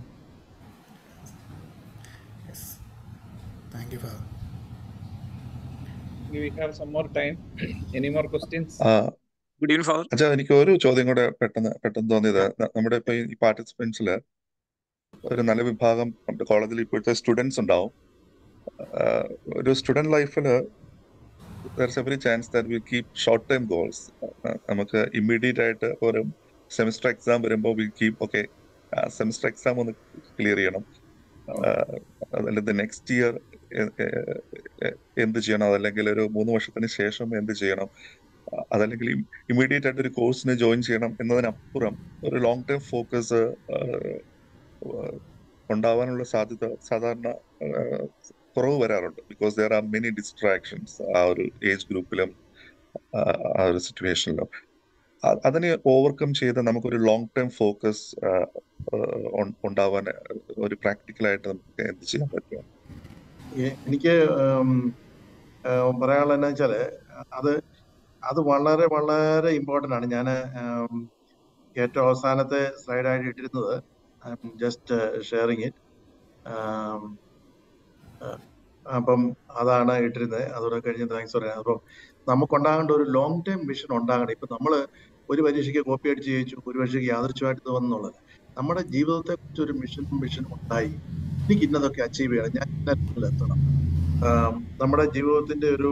yes thank you father we have some more time. Any more questions? ആ, ഗുഡ് ഈവനിങ് ഫാദർ അച്ഛാ എനിക്ക് ഒരു ചോദ്യം കൂടെ പെട്ടെന്ന് പെട്ടെന്ന് തോന്നിയത് ന- നമ്മുടെ ഇപ്പൊ ഈ പാർട്ടിസിപ്പൻസില് ഒരു നല്ല വിഭാഗം നമ്മുടെ കോളേജിൽ ഇപ്പോഴത്തെ സ്റ്റുഡൻസ് ഉണ്ടാവും ആ, ഒരു സ്റ്റുഡന്റ് ലൈഫിൽ there's every chance that will keep short time goals നമുക്ക് ഇമ്മീഡിയറ്റ് ആയിട്ട് ഒരു സെമിസ്റ്റർ എക്സാം വരുമ്പോൾ will keep okay semester exam ഒന്ന് ക്ലിയർ ചെയ്യണം അല്ലെങ്കിൽ നെക്സ്റ്റ് ഇയർ എന്ത് ചെയ്യണം അതല്ലെങ്കിൽ ഒരു മൂന്ന് വർഷത്തിന് ശേഷം എന്ത് ചെയ്യണം ആ, അതല്ലെങ്കിൽ ഇമ്മീഡിയറ്റ് ആയിട്ട് ഒരു കോഴ്സിന് ജോയിൻ ചെയ്യണം എന്നതിനപ്പുറം ഒരു ലോങ് ടൈം ഫോക്കസ് ഉണ്ടാവാനുള്ള സാധ്യത സാധാരണ ആ, കുറവ് വരാറുണ്ട് because there are many distractions ആ ഒരു ഏജ് ഗ്രൂപ്പിലും ആ ആ ഒരു സിറ്റുവേഷനിലും അ- അതിനെ ഓവർകം ചെയ്ത് നമുക്കൊരു ലോങ് ടൈം ഫോക്കസ് ഉണ്ടാവാൻ ഒരു പ്രാക്ടിക്കലായിട്ട് നമുക്ക് എന്ത് ചെയ്യാൻ പറ്റും എ- എനിക്ക് ഉം, ഉം, പറയാനുള്ളത് എന്താ വെച്ചാല് അത് അത് വളരെ വളരെ ഇമ്പോർട്ടന്റ് ആണ് ഞാൻ ഏറ്റവും അവസാനത്തെ സ്ലൈഡായിട്ട് ഇട്ടിരുന്നത് ജസ്റ്റ് ഷെയറിങ് ഇറ്റ് അപ്പം അതാണ് ഇട്ടിരുന്നത് അതോടെ കഴിഞ്ഞ് താങ്ക്സ് പറയാം അപ്പം നമുക്കുണ്ടാകേണ്ട ഒരു ലോങ് ടൈം വിഷൻ ഉണ്ടാകണം ഇപ്പൊ നമ്മള് ഒരു പരീക്ഷയ്ക്ക് കോപ്പി അടിച്ച് ജയിച്ചു ഒരു പരീക്ഷയ്ക്ക് യാദൃച്ഛമായിട്ട് ഇത് വന്നുള്ളത് നമ്മുടെ ജീവിതത്തെ കുറിച്ച് ഒരു മിഷനും വിഷനും ഉണ്ടായി എനിക്ക് ഇന്നതൊക്കെ അച്ചീവ് ചെയ്യണം ഞാൻ ഇന്ന level ൽ എത്തണം ആം, നമ്മുടെ ജീവിതത്തിന്റെ ഒരു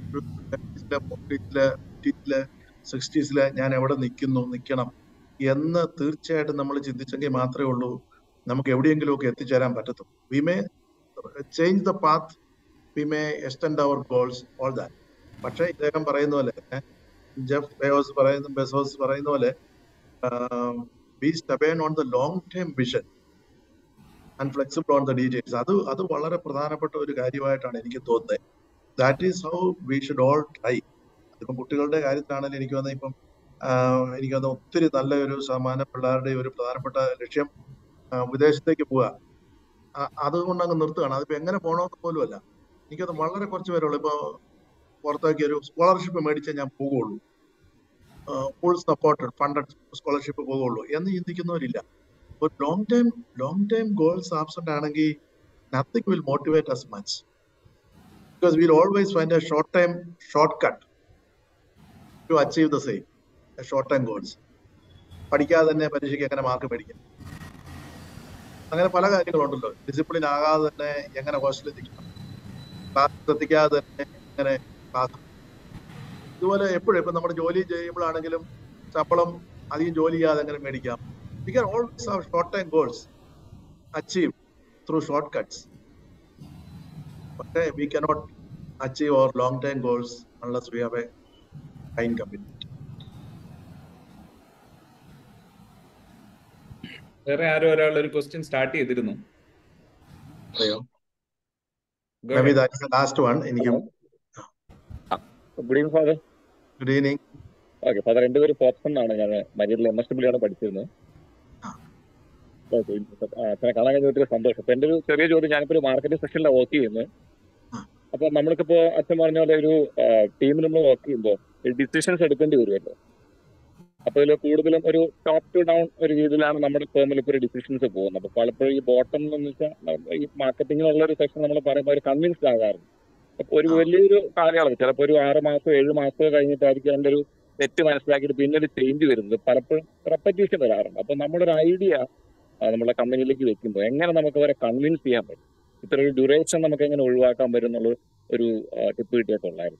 ഫോർട്ടീസിലെ സിക്സ്റ്റീസിലെ ഞാൻ എവിടെ നിൽക്കുന്നു നിൽക്കണം എന്ന് തീർച്ചയായിട്ടും നമ്മൾ ചിന്തിച്ചെങ്കിൽ മാത്രമേ ഉള്ളൂ നമുക്ക് എവിടെയെങ്കിലും ഒക്കെ എത്തിച്ചേരാൻ പറ്റത്തുള്ളൂ we may change the path we may extend our goals all that പക്ഷേ ഇദ്ദേഹം പറയുന്ന പോലെ ഏ, ജെഫ് ബെയോസ് പറയുന്ന ബെസോസ് പറയുന്ന പോലെ be stubborn on the long time vision and flexible on the details അത് അത് വളരെ പ്രധാനപ്പെട്ട ഒരു കാര്യമായിട്ടാണ് എനിക്ക് തോന്നുന്നത് that is how we should all try അതിപ്പം കുട്ടികളുടെ കാര്യത്തിലാണെങ്കിലും എനിക്ക് വന്ന ഇപ്പം ആഹ് എനിക്ക് വന്ന ഒത്തിരി നല്ല ഒരു ശതമാനം പിള്ളേരുടെ ഒരു പ്രധാനപ്പെട്ട ലക്ഷ്യം ആഹ് വിദേശത്തേക്ക് പോവുക അ- അതുകൊണ്ട് അങ്ങ് നിർത്തുകയാണ് അതിപ്പോ എങ്ങനെ പോകണമെന്ന് പോലും അല്ല എനിക്കത് വളരെ കുറച്ച് പേരുള്ളൂ ഇപ്പൊ പുറത്തേക്ക് ഒരു സ്കോളർഷിപ്പ് മേടിച്ചേ ഞാൻ പോകുള്ളൂ ഫുൾ സപ്പോർട്ടഡ് ഫണ്ടഡ് സ്കോളർഷിപ്പ് പോകുള്ളൂ എന്ന് ചിന്തിക്കുന്നവരില്ല ഒരു long time long time goals absent ആണെങ്കിൽ nothing will motivate us much because will always find a short time shortcut to achieve the same short time goals പഠിക്കാതെ തന്നെ പരീക്ഷയ്ക്ക് എങ്ങനെ mark മേടിക്കാം അങ്ങനെ പല കാര്യങ്ങളുണ്ടല്ലോ ഡിസിപ്ലിൻ ആകാതെ തന്നെ എങ്ങനെ ഹോസ്റ്റലിൽ എത്തിക്കണം ക്ലാസ് ശ്രദ്ധിക്കാതെ തന്നെ എങ്ങനെ ക്ലാസ് ഇതുപോലെ എപ്പോഴും ഇപ്പൊ നമ്മുടെ ജോലി ചെയ്യുമ്പോഴാണെങ്കിലും ശമ്പളം അധികം ജോലി ചെയ്യാതെ എങ്ങനെ മേടിക്കാം we can always have short time goals achieve through shortcuts പക്ഷേ we cannot achieve our long time goals unless we have a fine commitment വേറെ ആരോ ഒരാൾ ഒരു ക്വസ്റ്റ്യൻ സ്റ്റാർട്ട് ചെയ്തിരുന്നു അറിയോ Go may be ahead. That last one എനിക്കും good evening father good evening okay father എൻ്റെ പേര് പോപ്സൺ എന്നാണ് ഞാൻ മരിയറിൽ എം എസ് ഡബ്ല്യൂ ആണ് പഠിച്ചിരുന്നത് ഓക്കെ അച്ഛനെ കാണാൻ കഴിഞ്ഞ ഒത്തിരി സന്തോഷം അപ്പൊ എൻ്റെ ഒരു ചെറിയ ചോദ്യം ഞാനിപ്പോ ഒരു മാർക്കറ്റിംഗ് സെക്ഷനിലാണ് വർക്ക് ചെയ്യുന്നത് അപ്പൊ നമ്മൾക്കിപ്പോ അച്ഛൻ പറഞ്ഞ പോലെ ഒരു ടീമിൽ നമ്മൾ വർക്ക് ചെയ്യുമ്പോൾ ഡിസിഷൻസ് എടുക്കേണ്ടി വരുമല്ലോ അപ്പൊ ഇതിൽ കൂടുതലും ഒരു ടോപ്പ് ടു ഡൗൺ ഒരു രീതിയിലാണ് നമ്മുടെ ഫേമിൽ ഇപ്പോൾ ഒരു ഡിസിഷൻസ് പോകുന്നത് അപ്പൊ പലപ്പോഴും ഈ ബോട്ടം എന്ന് വെച്ചാൽ ഈ മാർക്കറ്റിങ്ങിനുള്ള ഒരു സെക്ഷൻ നമ്മൾ പറയുമ്പോൾ ഒരു കൺവിൻസ്ഡ് ആകാറുണ്ട് അപ്പൊ ഒരു വലിയൊരു കാലയളവ് ചിലപ്പോൾ ഒരു ആറ് മാസം ഏഴ് മാസം കഴിഞ്ഞിട്ടായിരിക്കും അതിന്റെ ഒരു തെറ്റ് മനസ്സിലാക്കിയിട്ട് പിന്നെ ഒരു ചേഞ്ച് വരുന്നത് പലപ്പോഴും റെപ്പറ്റീഷൻ വരാറുണ്ട് അപ്പൊ നമ്മുടെ ഒരു ഐഡിയ നമ്മുടെ കമ്പനിയിലേക്ക് വെക്കുമ്പോൾ എങ്ങനെ നമുക്ക് അവരെ കൺവിൻസ് ചെയ്യാൻ പറ്റും ഇത്ര ഒരു ഡ്യൂറേഷൻ നമുക്ക് എങ്ങനെ ഒഴിവാക്കാൻ പറ്റും എന്നുള്ള ഒരു ടിപ്പ് കിട്ടിയൊക്കെ ഉള്ളായിരുന്നു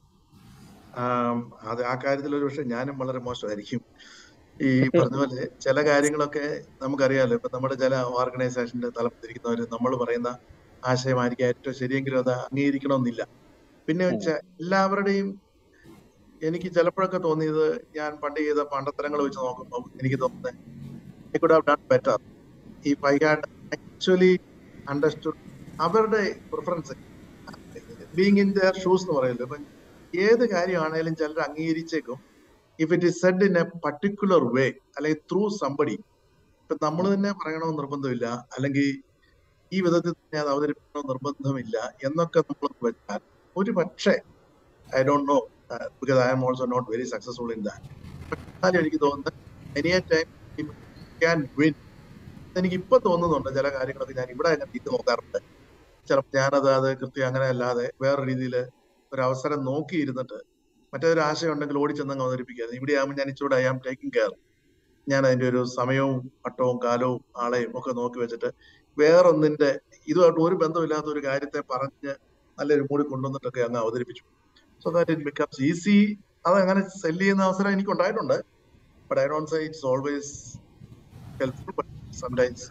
ആം, അത് ആ കാര്യത്തിൽ ഒരു പക്ഷെ ഞാനും വളരെ മോശമായിരിക്കും ഈ പറഞ്ഞ പോലെ ചില കാര്യങ്ങളൊക്കെ നമുക്കറിയാലോ ഇപ്പൊ നമ്മുടെ ചില ഓർഗനൈസേഷന്റെ തലപ്പത്തിരിക്കുന്നവര് നമ്മൾ പറയുന്ന ആശയമായിരിക്കും ഏറ്റവും ശരിയെങ്കിലും അത് അംഗീകരിക്കണമെന്നില്ല പിന്നെ വെച്ചാൽ എല്ലാവരുടെയും എനിക്ക് ചിലപ്പോഴൊക്കെ തോന്നിയത് ഞാൻ പണ്ട് ചെയ്ത പണ്ടത്തരങ്ങൾ വെച്ച് നോക്കുമ്പോൾ എനിക്ക് തോന്നുന്നത് I could have done better if I had actually understood അവരുടെ preference being in their shoes എന്ന് പറയുമല്ലോ ഇപ്പൊ ഏത് കാര്യമാണേലും ചിലർ അംഗീകരിച്ചേക്കും if it is said in a particular way അല്ലെങ്കിൽ ത്രൂ സംബടി ഇപ്പൊ നമ്മൾ തന്നെ പറയണമെന്ന് നിർബന്ധമില്ല അല്ലെങ്കിൽ ഈ വിധത്തിൽ തന്നെ അത് അവതരിപ്പിക്കണമെന്ന് നിർബന്ധമില്ല എന്നൊക്കെ നമ്മൾ വെച്ചാൽ ഒരു പക്ഷേ I don't know because I am also not very successful in that എന്നാലും എനിക്ക് തോന്നുന്നത് എനി ടൈം ക്യാൻ വിൻ എനിക്ക് ഇപ്പൊ തോന്നുന്നുണ്ട് ചില കാര്യങ്ങളൊക്കെ ഞാൻ ഇവിടെ അങ്ങനെ ഇത് നോക്കാറുണ്ട് ചിലപ്പോൾ ഞാനത് അത് കൃത്യം അങ്ങനെ അല്ലാതെ വേറെ രീതിയിൽ ഒരു അവസരം നോക്കിയിരുന്നിട്ട് മറ്റൊരു ആശയം ഉണ്ടെങ്കിൽ ഓടിച്ചെന്നങ്ങ് അവതരിപ്പിക്കുക ഇവിടെ ആകുമ്പോൾ ഞാൻ ഇച്ചിരി ഐ ആം ടേക്കിംഗ് കെയർ ഞാൻ അതിന്റെ ഒരു സമയവും വട്ടവും കാലവും ആളെയും ഒക്കെ നോക്കി വെച്ചിട്ട് വേറൊന്നിന്റെ ഇതുമായിട്ട് ഒരു ബന്ധമില്ലാത്ത ഒരു കാര്യത്തെ പറഞ്ഞ് നല്ലൊരു മൂടി കൊണ്ടുവന്നിട്ടൊക്കെ അങ്ങ് അവതരിപ്പിച്ചു so that it becomes easy അത് അങ്ങനെ സെല് ചെയ്യുന്ന അവസരം എനിക്ക് ഉണ്ടായിട്ടുണ്ട് but I don't say it's always helpful but sometimes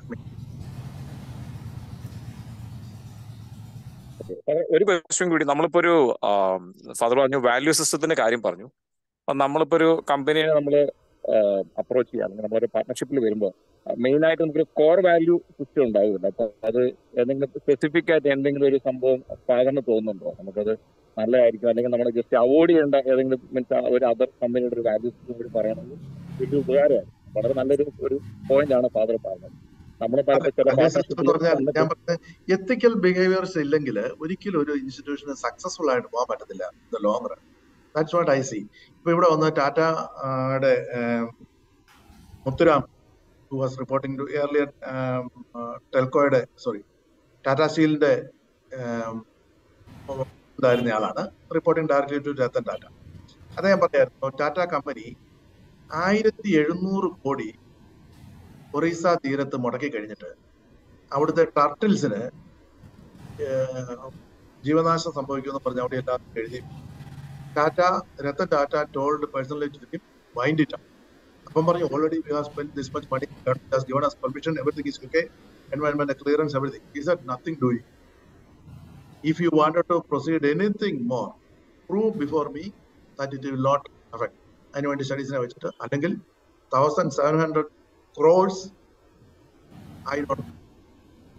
അപ്പൊ ഒരു ക്വസ്റ്റ്യൻ കൂടി നമ്മളിപ്പോ ഒരു ഫാദർ പറഞ്ഞു വാല്യൂ സിസ്റ്റത്തിന്റെ കാര്യം പറഞ്ഞു അപ്പൊ നമ്മളിപ്പോ ഒരു കമ്പനിയെ നമ്മൾ അപ്രോച്ച് ചെയ്യുക അല്ലെങ്കിൽ നമ്മളൊരു പാർട്ണർഷിപ്പിൽ വരുമ്പോൾ മെയിൻ ആയിട്ട് നമുക്കൊരു കോർ വാല്യൂ സിസ്റ്റം ഉണ്ടാവില്ല അപ്പൊ അത് എന്തെങ്കിലും സ്പെസിഫിക് ആയിട്ട് എന്തെങ്കിലും ഒരു സംഭവം ഫാദറിന് തോന്നുന്നുണ്ടോ നമുക്കത് നല്ലതായിരിക്കും അല്ലെങ്കിൽ നമ്മൾ ജസ്റ്റ് അവോയ്ഡ് ചെയ്യേണ്ട ഏതെങ്കിലും മീൻസ് ഒരു അതർ കമ്പനിയുടെ ഒരു വാല്യൂ സിസ്റ്റം കൂടി പറയണമെങ്കിൽ വലിയ ഉപകാരമാണ് വളരെ നല്ലൊരു ഒരു പോയിന്റ് ആണ് ഫാദർ പറഞ്ഞത് നമ്മൾ പലപ്പോൾ ചില എന്ന് പറഞ്ഞാൽ പാർട്ണർഷിപ്പിൽ ഞാൻ പറഞ്ഞ എത്തിക്കൽ ബിഹേവിയേഴ്സ് ഇല്ലെങ്കിൽ ഒരിക്കലും ഒരു ഇൻസ്റ്റിറ്റ്യൂഷന് സക്സസ്ഫുൾ ആയിട്ട് പോകാൻ പറ്റത്തില്ല the long run that's what I see ഇപ്പൊ ഇവിടെ വന്ന ടാറ്റയുടെ Muthuram who was reporting to earlier ടെൽക്കോയുടെ സോറി ടാറ്റ സ്റ്റീലിന്റെ ഉണ്ടായിരുന്ന ആളാണ് reporting directly to Ratan Tata അദ്ദേഹം പറയായിരുന്നു ടാറ്റ കമ്പനി ആയിരത്തി എഴുന്നൂറ് കോടി ഒറീസ തീരത്ത് മുടക്കി കഴിഞ്ഞിട്ട് അവിടുത്തെ ടർട്ടിൽസിന് ജീവനാശം സംഭവിക്കുമെന്ന് പറഞ്ഞ് അവിടെ എല്ലാവർക്കും എഴുതി Tata Ratan Tata told personally to wind it അപ്പം പറഞ്ഞു already we have spend this much money has given us permission everything is okay environment clearance everything is are nothing doing if you wanted to proceed anything more prove before me that it will not affect അതിനുവേണ്ടി സ്റ്റഡീസിനെ വെച്ചിട്ട് അല്ലെങ്കിൽ thousand seven hundred crores I don't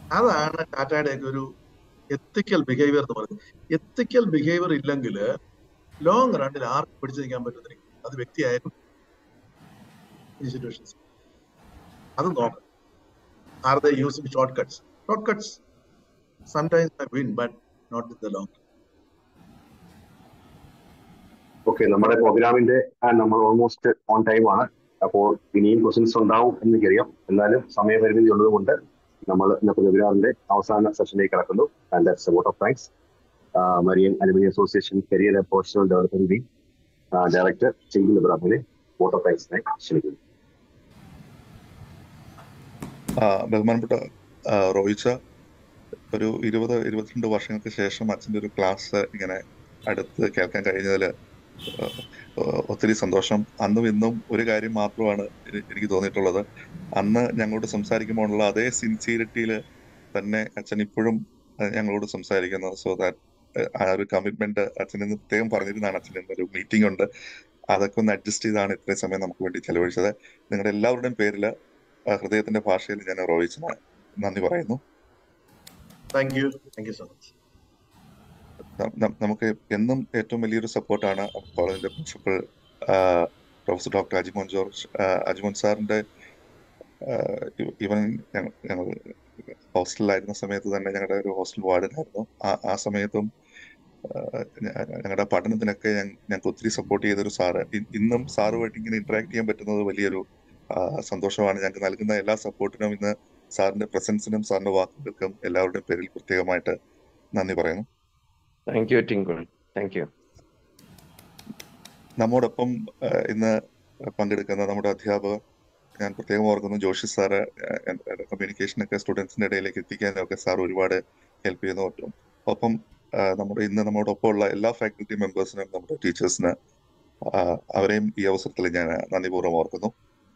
അതാണ് ടാറ്റയുടെ ഒക്കെ ഒരു എത്തിക്കൽ behaviour എന്ന് പറയുന്നത് എത്തിക്കൽ ബിഹേവിയർ ഇല്ലെങ്കിൽ ലോങ് റണ്ണിൽ ആർക്കും പിടിച്ചു നിൽക്കാൻ പറ്റുന്നില്ല അത് വ്യക്തിയായാലും ഈ സിറ്റുവേഷൻസ് അത് നോക്കണം are the using shortcuts shortcuts sometimes I win but not in the long okay നമ്മുടെ പ്രോഗ്രാമിന്റെ നമ്മൾ ഓൾമോസ്റ്റ് ഓൺ ടൈം ആണ് അപ്പോൾ ഇനിയും ക്വസ്റ്റ്യൻസ് ഉണ്ടാവും എന്ന് എനിക്കറിയാം എന്നാലും സമയപരിമിതി ഉള്ളത് കൊണ്ട് നമ്മൾ ഇന്നത്തെ വെബിനാറിന്റെ അവസാന സെഷനിലേക്ക് കടക്കുന്നു and that's vote of thanks Marian alumni association career and professional development wing director ചിങ്കിൾ ഇബ്രാഹിമിനെ വോട്ട് ഓഫ് താങ്ക്സിനായി ക്ഷണിക്കുന്നു ആ, ബഹുമാനപ്പെട്ട ആ, റോയിച്ച ഒരു ഇരുപത് ഇരുപത്തിരണ്ട് വർഷങ്ങൾക്ക് ശേഷം അച്ഛൻ്റെ ഒരു ക്ലാസ് ഇങ്ങനെ അടുത്ത് കേൾക്കാൻ കഴിഞ്ഞതിൽ ഒത്തിരി സന്തോഷം അന്നും ഇന്നും ഒരു കാര്യം മാത്രമാണ് എനി- എനിക്ക് തോന്നിയിട്ടുള്ളത് അന്ന് ഞങ്ങളോട് സംസാരിക്കുമ്പോഴുള്ള അതേ സിൻസിയറിറ്റിയിൽ തന്നെ അച്ഛൻ ഇപ്പോഴും അഹ് ഞങ്ങളോട് സംസാരിക്കുന്നത് സോ ദാറ്റ് ആ ഒരു കമ്മിറ്റ്മെന്റ് അച്ഛൻ ഇന്ന് പ്രത്യേകം പറഞ്ഞിരുന്നതാണ് അച്ഛൻ ഇന്നൊരു മീറ്റിംഗ് ഉണ്ട് അതൊക്കെ ഒന്ന് അഡ്ജസ്റ്റ് ചെയ്താണ് ഇത്രയും സമയം നമുക്ക് വേണ്ടി ചെലവഴിച്ചത് നിങ്ങളുടെ എല്ലാവരുടെയും പേരിൽ ഹൃദയത്തിന്റെ ഭാഷയിൽ ഞാൻ റോയിച്ചിന് നന്ദി പറയുന്നു thank you thank you so much ന- ന- നമുക്ക് എന്നും ഏറ്റവും വലിയൊരു സപ്പോർട്ടാണ് കോളേജിന്റെ principal professor doctor Ajimon George ആ, അജിമോൻ സാറിന്റെ ഇവൻ ഞങ്ങൾ ഹോസ്റ്റലിലായിരുന്ന സമയത്ത് തന്നെ ഞങ്ങളുടെ ഒരു ഹോസ്റ്റൽ വാർഡനായിരുന്നു ആ ആ സമയത്തും ആ, ഞ- ഞങ്ങളുടെ പഠനത്തിനൊക്കെ ഞ- ഞങ്ങൾക്ക് ഒത്തിരി സപ്പോർട്ട് ചെയ്തൊരു സാറ് ഇ- ഇന്നും സാറുമായിട്ട് ഇങ്ങനെ ഇന്ററാക്ട് ചെയ്യാൻ പറ്റുന്നത് വലിയൊരു ആ, സന്തോഷമാണ് ഞങ്ങൾക്ക് നൽകുന്ന എല്ലാ സപ്പോർട്ടിനും ഇന്ന് സാറിന്റെ പ്രസൻസിനും സാറിന്റെ വാക്കുകൾക്കും എല്ലാവരുടെയും പേരിൽ പ്രത്യേകമായിട്ട് നന്ദി പറയുന്നു താങ്ക് യു ടിങ്കുൾ താങ്ക് യു നമ്മോടൊപ്പം ആ, ഇന്ന് പങ്കെടുക്കുന്ന നമ്മുടെ അധ്യാപകർ ഞാൻ പ്രത്യേകം ഓർക്കുന്നു ജോഷി സാറ് കമ്മ്യൂണിക്കേഷനൊക്കെ സ്റ്റുഡൻസിന്റെ ഇടയിലേക്ക് എത്തിക്കാനൊക്കെ സാർ ഒരുപാട് ഹെൽപ്പ് ചെയ്യുന്നു ഒപ്പം ഒപ്പം ആ, നമ്മുടെ ഇന്ന് നമ്മോടൊപ്പം ഉള്ള എല്ലാ ഫാക്കൽറ്റി മെമ്പേഴ്സിനും നമ്മുടെ ടീച്ചേഴ്സിന് അവരെയും ഈ അവസരത്തിൽ ഞാൻ നന്ദിപൂർവ്വം ഓർക്കുന്നു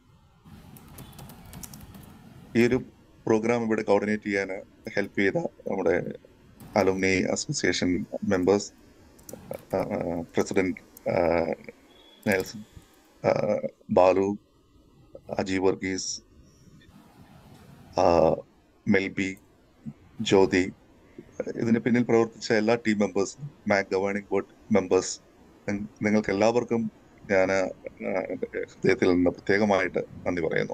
ഈ ഒരു പ്രോഗ്രാം ഇവിടെ കോർഡിനേറ്റ് ചെയ്യാൻ ഹെൽപ്പ് ചെയ്ത നമ്മുടെ alumni association members president Nelson ആ, ബാലു അജി വർഗീസ് ആ, മെൽബി ജ്യോതി ഇതിന് പിന്നിൽ പ്രവർത്തിച്ച എല്ലാ team members MAC governing board members നിങ്ങൾക്ക് എല്ലാവർക്കും ഞാൻ ഹൃദയത്തിൽ നിന്ന് പ്രത്യേകമായിട്ട് നന്ദി പറയുന്നു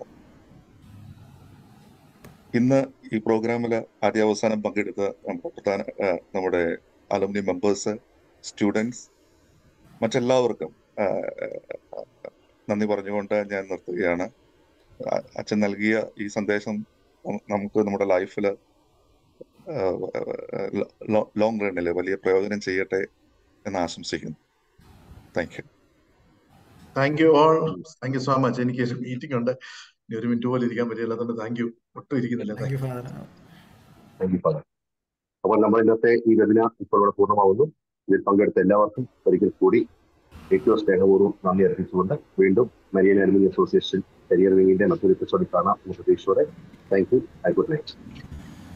ഇന്ന് ഈ പ്രോഗ്രാമിൽ ആദ്യ അവസാനം പങ്കെടുത്ത നമ്മുടെ പ്രധാന ആ, നമ്മുടെ അലുമിനി മെമ്പേഴ്സ് സ്റ്റുഡൻസ് മറ്റെല്ലാവർക്കും ആ, നന്ദി പറഞ്ഞുകൊണ്ട് ഞാൻ നിർത്തുകയാണ് അ- അച്ഛൻ നൽകിയ ഈ സന്ദേശം നം- നമുക്ക് നമ്മുടെ ലൈഫിൽ ലോങ് റണ്ണിൽ വലിയ പ്രയോജനം ചെയ്യട്ടെ എന്ന് ആശംസിക്കുന്നു thank you thank you all thank you so much എനിക്ക് ഒരു മീറ്റിംഗ് ഉണ്ട് ഇനി ഒരു മിനിറ്റ് പോലും ഇരിക്കാൻ പറ്റില്ല അതുകൊണ്ട് താങ്ക് യു ഒട്ടും ഇരിക്കുന്നില്ല thank thank you you father thank you father അപ്പോൾ നമ്മൾ ഇന്നത്തെ ഈ വെബിനാർ ഇപ്പോൾ ഇവിടെ പൂർണ്ണമാവുന്നു ഇതിൽ പങ്കെടുത്ത എല്ലാവർക്കും ഒരിക്കൽ കൂടി ഏറ്റവും സ്നേഹപൂർവ്വം നന്ദി അർപ്പിച്ചുകൊണ്ട് വീണ്ടും മരിയൻ അലുമിനി അസോസിയേഷൻ കരിയർ വിങ്ങിന്റെ മറ്റൊരു എപ്പിസോഡിൽ കാണാം എന്ന പ്രതീക്ഷയോടെ thank you I good night